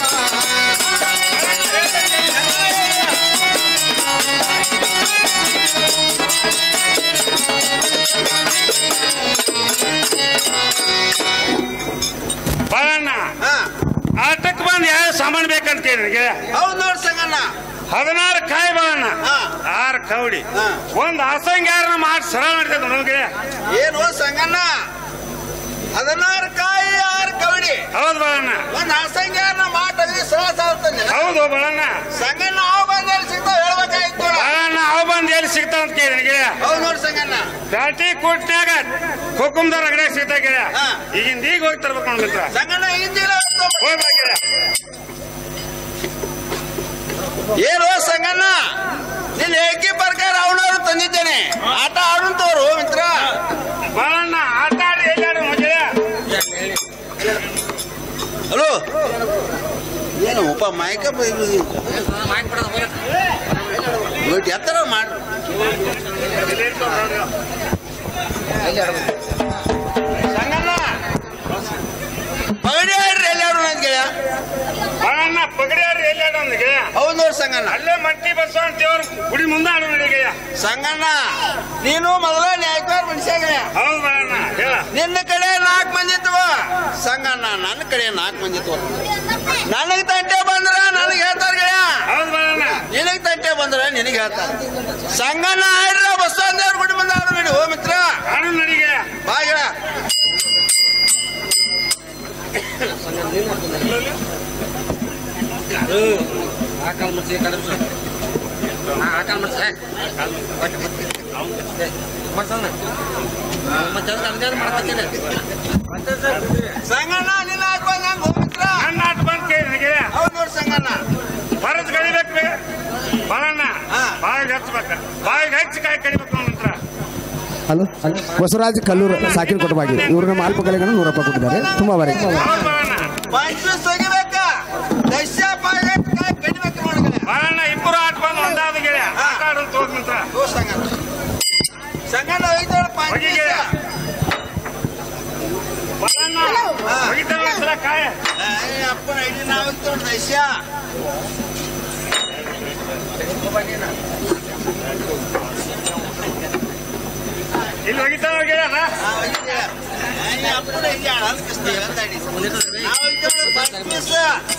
ಬಾಳಣ್ಣ ಆಟಕ್ಕೆ ಬಂದು ಯಾವ ಸಾಮಾನು ಬೇಕಂತ ಕೇಳಿ ನನಗೆ ಹೌದು ನೋಡ್ ಸಂಗಣ್ಣ ಹದಿನಾರು ಕಾಯಿ ಬಾಳಣ್ಣ ಹಾ. ಆರು ಕವಡಿ ಹಾ. ಒಂದ್ ಹಸಂಗ್ಯಾರನ ಮಾಡಿ ಸರಳ ಮಾಡ್ತದ ನನಗೆ ಏನು ಸಂಗಣ್ಣ ಹದಿನಾರು ಕಾಯಿ ಆರು ಕವಡಿ ಹೌದು ಬಾಳಣ್ಣ ಒಂದ್ ಹಸಂಗ್ಯಾರನ ಮಾಟ ಸಹ ಸಾಲ್ತಾನೆ ಹೌದು ಬಾಳಣ್ಣ ಸಂಗಣ್ಣ ಅವ್ ಬಂದಲ್ಲಿ ಸಿಗ್ತಾವ ಹೇಳ್ಬೇಕಾಯ್ತು ನೋಡ ಬಾಳಣ್ಣ ಅವು ಬಂದು ಎಲ್ಲಿ ಸಿಗ್ತಾವ ಅಂತ ಕೇಳಿ ನನಗೆ ಹೌದು ನೋಡ್ ಸಂಗಣ್ಣ ಬ್ಯಾಟಿ ಕೊಟ್ನ್ಯಾಗ ಹುಕುಮ್ದಾರ್ ಅಂಗಡಿಯಾಗ ಸಿಗ್ತಾ ಕೇಳ ಹಾ. ಈಗಿಂದ ಈಗ ಹೋಗಿ ತರ್ಬೇಕು ನೋಡ್ ಮಿತ್ರ ಸಂಗಣ್ಣ ಹಿಂದಿನ ಹೋಗ್ಬೇಕಿಲ್ಲ ಏನು ಸಂಗಣ್ಣ ನಿನ್ನ ಏಕಿ ಪ್ರಕಾರ ಅವನವರು ತಂದಿದ್ದೇನೆ ಆಟ ಆಡುತ್ತವರು ಮಿತ್ರ ಬಾಳಣ್ಣ ಆಟ ಆಡಿ ಎಲ್ಲಾಡು ಮಜೆ ಹಲೋ ಏನು ಉಪ ಮಾಯಕ ಎತ್ತರ ಮಾಡ ಸಂಗಣ್ಣ ಪಗಡಿ ಆಡ್ರಿ ಎಲ್ಲಾರು ನನ್ ಗೆಳೆಯ ಬಾಳಣ್ಣ ಪಗಡಿಯಾರಿ ಎಲ್ಲಾಡು ಅಂದಿಗೆ ಹೌದು ನೋಡ್ ಸಂಗಣ್ಣ ಅಲ್ಲೇ ಮಟ್ಟಿ ಬಸ್ ಅಂತ ದೇವ್ರ ಗುಡಿ ಮುಂದೆ ಆಡು ನಡಿಗೆಯ ಸಂಗಣ್ಣ ನೀನು ಮೊದಲ ನ್ಯಾಯಕಾರ ಮನುಷ್ಯ ಗೆಳೆಯ ಹೌದು ಬಾಳಣ್ಣ ಹೇಳ ನಿನ್ನ ಕಡೆ ನಾಲ್ಕು ಮಂದಿ ಇತ್ತವ ಸಂಗಣ್ಣ ನನ್ನ ಕಡೆ ನಾಲ್ಕು ಮಂದಿ ಇತ್ತವ ನನಗ್ ತಂಟೆ ಬಂದ್ರ ನನಗೆ ಹೇಳ್ತಾರ ಗೆಳೆಯ ಹೌದು ಬಾಳಣ್ಣ ನಿನಗ್ ತಂಟೆ ಬಂದ್ರ ನಿನಗೆ ಹೇಳ್ತಾರ ಸಂಗಣ್ಣ ಆಡ್ರ ಬಸವಂತೇವ್ರ ಗುಡಿ ಬಂದ ಆಡು ನಡಿ ಓ ಮಿತ್ರ ಆಡು ನಡಿಗೆ ಬಾ ಗೆಳೆಯ ಸಂಗಣ್ಣ ನಿನ್ನ ಹಾಕೊಂಡ್ ಹೆಂಗ್ ಓ ಮಿತ್ರ ನನ್ನ ಆಟ ಬಂದ್ ಕೇಳಿ ನನಗೆ ಹೌದ್ ನೋಡ್ ಸಂಗಣ್ಣ ಬರದ್ ಕಡಿಬೇಕು ಬೇ. ಬಾಳಣ್ಣ ಹಾ. ಬಾಯಿಗೆ ಹಚ್ಬೇಕ ಬಾಯಿಗೆ ಹಚ್ಚಿ ಕಾಯಿ ಕಡಿಬೇಕು ನಮ್ಮ ಹತ್ರ ಹಲೋ ಬಸವರಾಜ್ ಕಲ್ಲೂರು ಸಾಕಿನ ಕೊಟ್ಟಬಾಗಿ ಇವ್ರನ್ನ ಮಾಲ್ಪ ಕಲೆಗಳನ್ನು ನೂರ ರೂಪಾಯಿ ಕೊಟ್ಟಿದ್ದಾರೆ ತುಂಬಾ ಬಾರಿ ಹೌದು ಬಾಳಣ್ಣ ಪಂಚಸ್ ತೆಗಿಬೇಕ ದಶ ಪಾಯ ಕಾಯಿ ಕಡಿಬೇಕು ನೋಡ್ಗೆ ಬಾಳಣ್ಣ ಇಬ್ಬರು ಆಟ ಬಂದು ಒಂದಾದ ಗೆಳೆ ಆಟ ಆಡೋದು ತೋದ್ ನಿಂತ ಓ ಸಂಗಣ್ಣ ಸಂಗಣ್ಣ ಐದೋಳ ಹೊಗಿಗೆ. ಪಂಚಸ್ ಬಾಳಣ್ಣ ಹೊಗಿತಾವ ಒಂದ್ಸಲ ಕಾಯ ಅಪ್ಪನ ಐಡಿ ನಾವು ತೋಡ್ ದಶ ಇಲ್ಲಿ ಹೊಗಿತಾವ ಗೆಳೆಯನ ಅಪ್ಪನ ಐಡಿ ಆಡ ನಾವು ಐದೋಳ ಪಂಚಸ್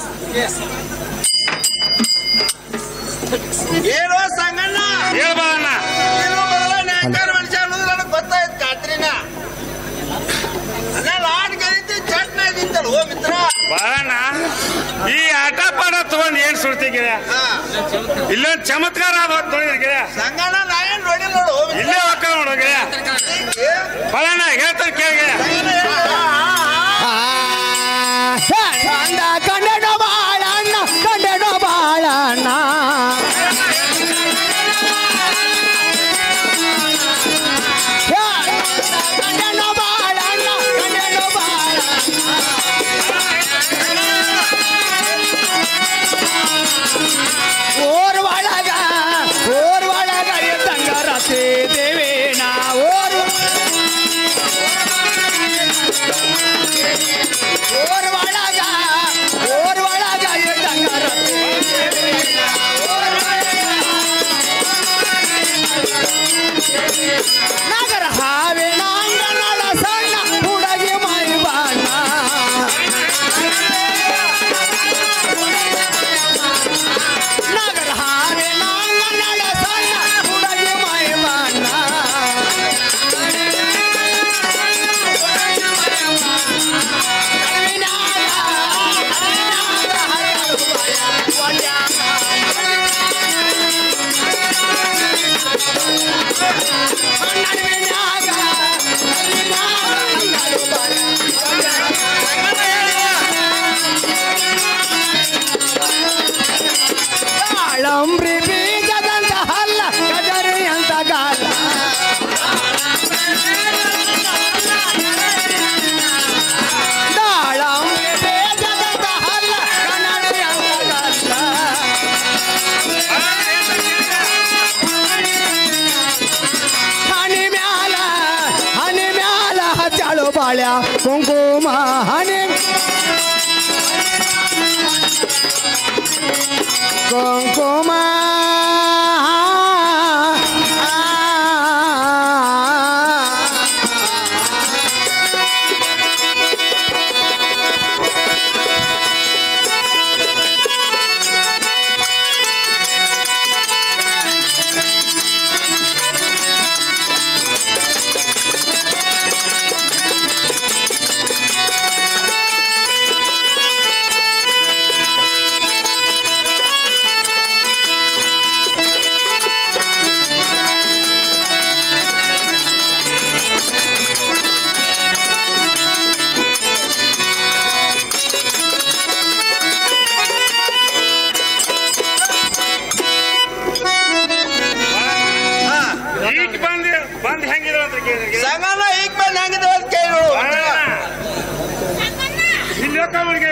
ಏನೋ ಸಂಗಣ್ಣ ಹೇಳ ಬಾಳಣ್ಣ ನೀನು ಮೊದಲ ನ್ಯಾಯಕಾರ ಮನುಷ್ಯ ಅನ್ನೋದು ನನಗೆ ಗೊತ್ತಾಯ್ತು ಖಾತ್ರಿನ ಅಲ್ಲ ಲಾಡ್ ಗೆಳಿತಿ ಚಟ್ನ ಇದ್ದಿತ್ತಲ್ಲ ಓ ಮಿತ್ರ ಬಾಳಣ್ಣ ಈ ಆಟ ಪಾಡ ತಗೊಂಡ್ ಏನ್ ಸುಳ್ತಿ ಗೆಳೆಯ ಹಾ ಇಲ್ಲೊಂದ್ ಚಮತ್ಕಾರ ಆದ ನೋಡಿ ಗೆಳೆಯ ಸಂಗಣ್ಣ ನಾ ಏನ್ ನೋಡಿ ನೋಡು ಓ ಮಿತ್ರ. ಇಲ್ಲೇ ಹೊಕ್ಕ ನೋಡು ಗೆಳೆಯ ಏ, ಬಾಳಣ್ಣ ಹೇಳ್ತಾನೆ ಕೇಳಿ ಗೆಳೆಯ ಸಂಗಣ್ಣ ಹೇಳ. ಕಂಡ ಕಂಡೇನೋ ಬಾಳಣ್ಣ ಕಂಡೇನೋ ಬಾಳಣ್ಣ ಕಂಡೇನೋ ಬಾಳಣ್ಣ ಕಂಡೇನೋ ಬಾಳಣ್ಣ ಓರ್ ಒಳಗ ಓರ್ ಒಳಗ ಎದ್ದಂಗ ರತಿ ದೇವಿ ನಾ ಓರ್ ಬಾಳ್ಯ ಕುಂಕುಮ ಹನಿ ಕುಂಕುಮ ಈಗ ಬಂದ್ ಬಂದ್ ಹೆಂಗಿದ್ರು ಅಂತ ಕೇಳಿದ್ರಿ ಸಂಗಣ್ಣ ಈಗ ಬಂದ್ ಹೆಂಗಿದ್ರು ಅಂತ ಕೇಳಿ ನೋಡು ಇಲ್ಲಿ ಹೋಗ್ತಾವ್ರಿಗೆ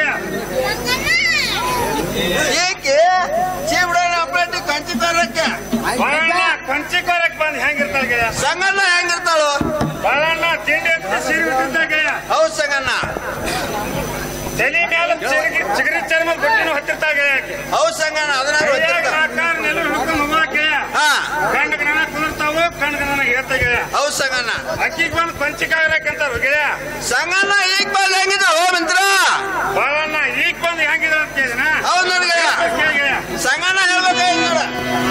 ಏಕೆ ಚೀಬಿಡೋಣ ಅಪ್ಲೇಟ್ ಕಂಚಿ ತರಕ್ಕೆ ಬಾಳಣ್ಣ ಕಂಚಿ ಕೊರಕ್ ಬಂದ್ ಹೆಂಗಿರ್ತಾಳ ಗೆಳೆಯ ಸಂಗಣ್ಣ ಹೆಂಗಿರ್ತಾಳು ಬಾಳಣ್ಣ ತಿಂಡಿ ಅಂತ ಸೀರೆ ಬಿಟ್ಟಿರ್ತಾಳ ಗೆಳೆಯ ಹೌದ್ ಸಂಗಣ್ಣ ತಲೆ ಮೇಲೆ ಚಿಗರಿ ಚಿಗರಿ ಚರ್ಮದ ಬಟ್ಟೆನೂ ಹತ್ತಿರ್ತಾಳ ಗೆಳೆಯ ಆಕೆ. ಹೌದ್ ಸಂಗಣ್ಣ ಅದನ್ನ ಕೈಯಾಗ ಗೊತ್ತಿರ್ತಾವ ಆಕಾರ ನೆಲ ಹಿಡ್ಕೊಂಡು ಮಗುವ ಗೆಳೆಯ ಹಾ ಕಣ್ಗ ನನ್ನ ಕುದುರ್ತಾವು ಕಣ್ಗ ನನ್ನ ಏರ್ತ ಗೆಳೆಯ ಹೌದ್ ಸಂಗಣ್ಣ ಅಕ್ಕಿಗೆ ಬಂದು ಪಂಚಿಕಾಗ್ರಕ್ಕಂತಾರ ಗೆಳೆಯ ಸಂಗಣ್ಣ ಈಗ ಬಂದ್ ಹೆಂಗಿದ್ರು ಹೋ ಮಿತ್ರ ಬಾಳಣ್ಣ ಈಗ ಬಂದು ಹೆಂಗಿದ್ರು ಅಂತ ಕೇಳಿನ ಹೌದ್ ನನಗೆ ಕೇಳಿ ಗೆಳೆಯ ಸಂಗಣ್ಣ ಹೇಳ್ಬೇಕಾಯ್ತು ನೋಡ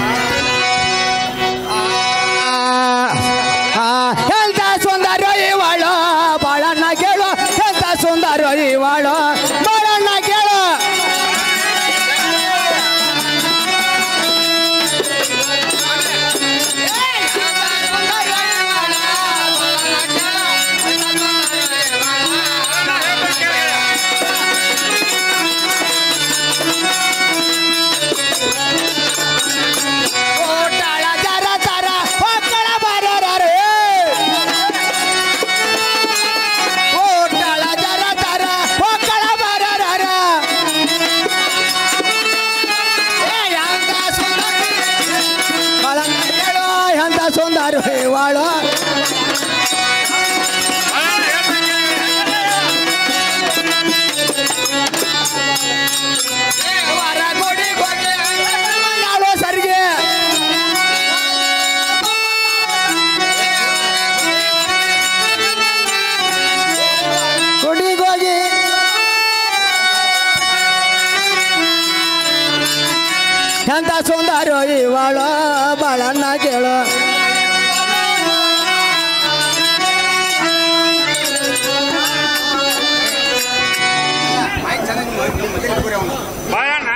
ಎಂತ ಸುಂದರ ಇವಾಳು ಬಾಳಣ್ಣ ಕೇಳು ಎಂತ ಸುಂದರ ಇವಾಳು ಬಾಳಣ್ಣ ಕೇಳು ಓಟಾಳ ಜರ ಜರ ಮಕ್ಕಳ ಬರೋರೇ ಓಟಾಳ ಜರ ಜರ ಮಕ್ಕಳ ಬರೋರರ ಎಂತ ಸುಂದರ ಬಾಳಣ್ಣ ಕೇಳು ಎಂತ ಸುಂದರ ಇವಾಳು ಹೊರಗುಡಿಗೆ ಹೋಗಿ ನಾಳು ಸರಿಗೆ ಗುಡಿಗೋಗಿ ಎಂತ ಸುಂದರ ಇವಳು ಬಾಳಣ್ಣ ಕೇಳು ಬಾಳಣ್ಣ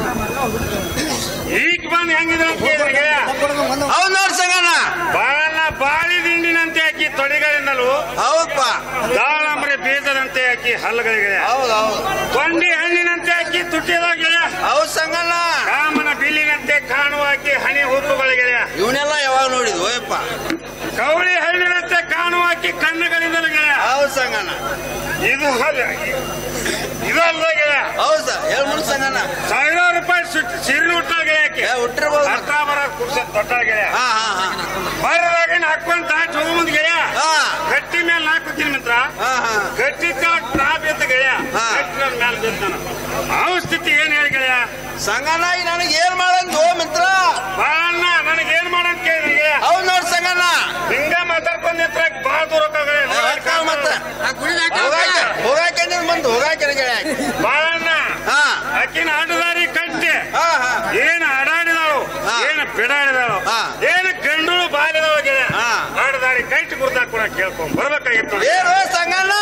ಈಗ ಬಂದು ಹೆಂಗಿದ್ರು ಅಂತ ಕೇಳಿದ್ರಿ ಗೆಳೆಯ ಹೌದ್ ನೋಡ್ ಸಂಗಣ್ಣ ಬಾಳಣ್ಣ ಬಾಳಿ ದಿಂಡಿನಂತೆ ಹಾಕಿ ತೊಡೆಗಳಿಂದಲೂ ಹೌದಪ್ಪ ದಾಳಂಬರಿ ಬೀಜದಂತೆ ಹಾಕಿ ಹಲ್ಲುಗಳಿಗೆ ಹೌದ್ ಹೌದ್ ಕೊಂಡಿ ಹಣ್ಣಿನಂತೆ ಹಾಕಿ ತುಟ್ಟಿದಾಗ ಹೌದ್ ಸಂಗಣ್ಣ ಕಾಮನ ಬಿಲ್ಲಿನಂತೆ ಕಾಣುವ ಹಾಕಿ ಹನಿ ಹುಬ್ಬುಗಳಿಗೆ ಇವನ್ನೆಲ್ಲ ಯಾವಾಗ ನೋಡಿದ್ವು ಓಯಪ್ಪ ಕವಳಿ ಹಣ್ಣಿನಂತೆ ಕಾಣುವ ಹಾಕಿ ಕಣ್ಣುಗಳಿಂದಲೂ ಗೆಳೆಯ ಹೌದ್ ಸಂಗಣ್ಣ ಇದು ಅಲ್ಲ ಇದು ಅಲ್ಲ ಗೆಳೆಯ ಹೌದ್ ಸರ್ ಹೇಳ್ ಮುಡ್ ಸಂಗಣ್ಣ ಸಾವಿರಾರು ರೂಪಾಯಿ ಸಿರಿಲು ಹುಟ್ಟ ಗೆಳೆಯಕ್ಕೆ ಏ ಹುಟ್ಟಿರ್ಬೋದು ಅರ್ಥ ಬರ ಕುಡ್ಸ ದೊಡ್ಡ ಗೆಳೆಯ ಹಾ ಹಾ ಹಾ ಬರದಾಗ ಹಾಕೊಂತ ಹೋಗುಮಂದ್ ಗೆಳೆಯ ಹಾ. ಗಟ್ಟಿ ಮೇಲೆ ಹಾಕೋತೀನಿ ಮಿತ್ರ ಹಾ ಹಾ ಗಟ್ಟಿ ನಾ ಬಿದ್ದ ಗೆಳೆಯ ಹಾ. ಗಟ್ಟಿ ಮೇಲೆ ಬಿದ್ದಾನ ಅವ ಸ್ಥಿತಿ ಏನ್ ಹೇಳಿ ಗೆಳೆಯ ಸಂಗಣ್ಣ ಈಗ ನನಗೆ ಏನ್ ಮಾಡಂತ ಓ ಮಿತ್ರ ಬಾಳಣ್ಣ ನನಗೆ ಏನ್ ಮಾಡಂತ ಕೇಳಿದ್ರಿ ಗೆಳೆಯ ಹೌದ್ ನೋಡ್ ಸಂಗಣ್ಣ ಹಿಂಗ ಮಾತಾಡ್ಕೊಂಡ್ ನಿಂತ್ರ ಬಾಳ ದೂರ ಹೇಳ್ತಾವ ಮತ್ತ ಹೋಗಾಕ ಹೋಗಾಕೆ ನೀನ್ ಬಂದು ಹೋಗಾಕೆ ಗೆಳೆಯ ಬಾಳಣ್ಣ ಹಾ ಆಕಿನ ಆಟದಾರಿ ಕಟ್ಟಿ ಹಾ ಹಾ ಏನ್ ಆಡಾಡಿದಾಳು ಹಾ. ಏನ್ ಬಿಡಾಡಿದಾಳು ಹಾ. ಏನ್ ಗಂಡುಳು ಬಾಲಿದಾಳು ಗೆಳೆಯ ಹಾ. ಆಡದಾರಿ ಕಟ್ಟಿ ಗುರ್ತಾಕ್ ಕೂಡ ಕೇಳ್ಕೊಂಡ್ ಬರ್ಬೇಕಾಗಿತ್ತು ನೋಡಿ. ಏನು ಸಂಗಣ್ಣ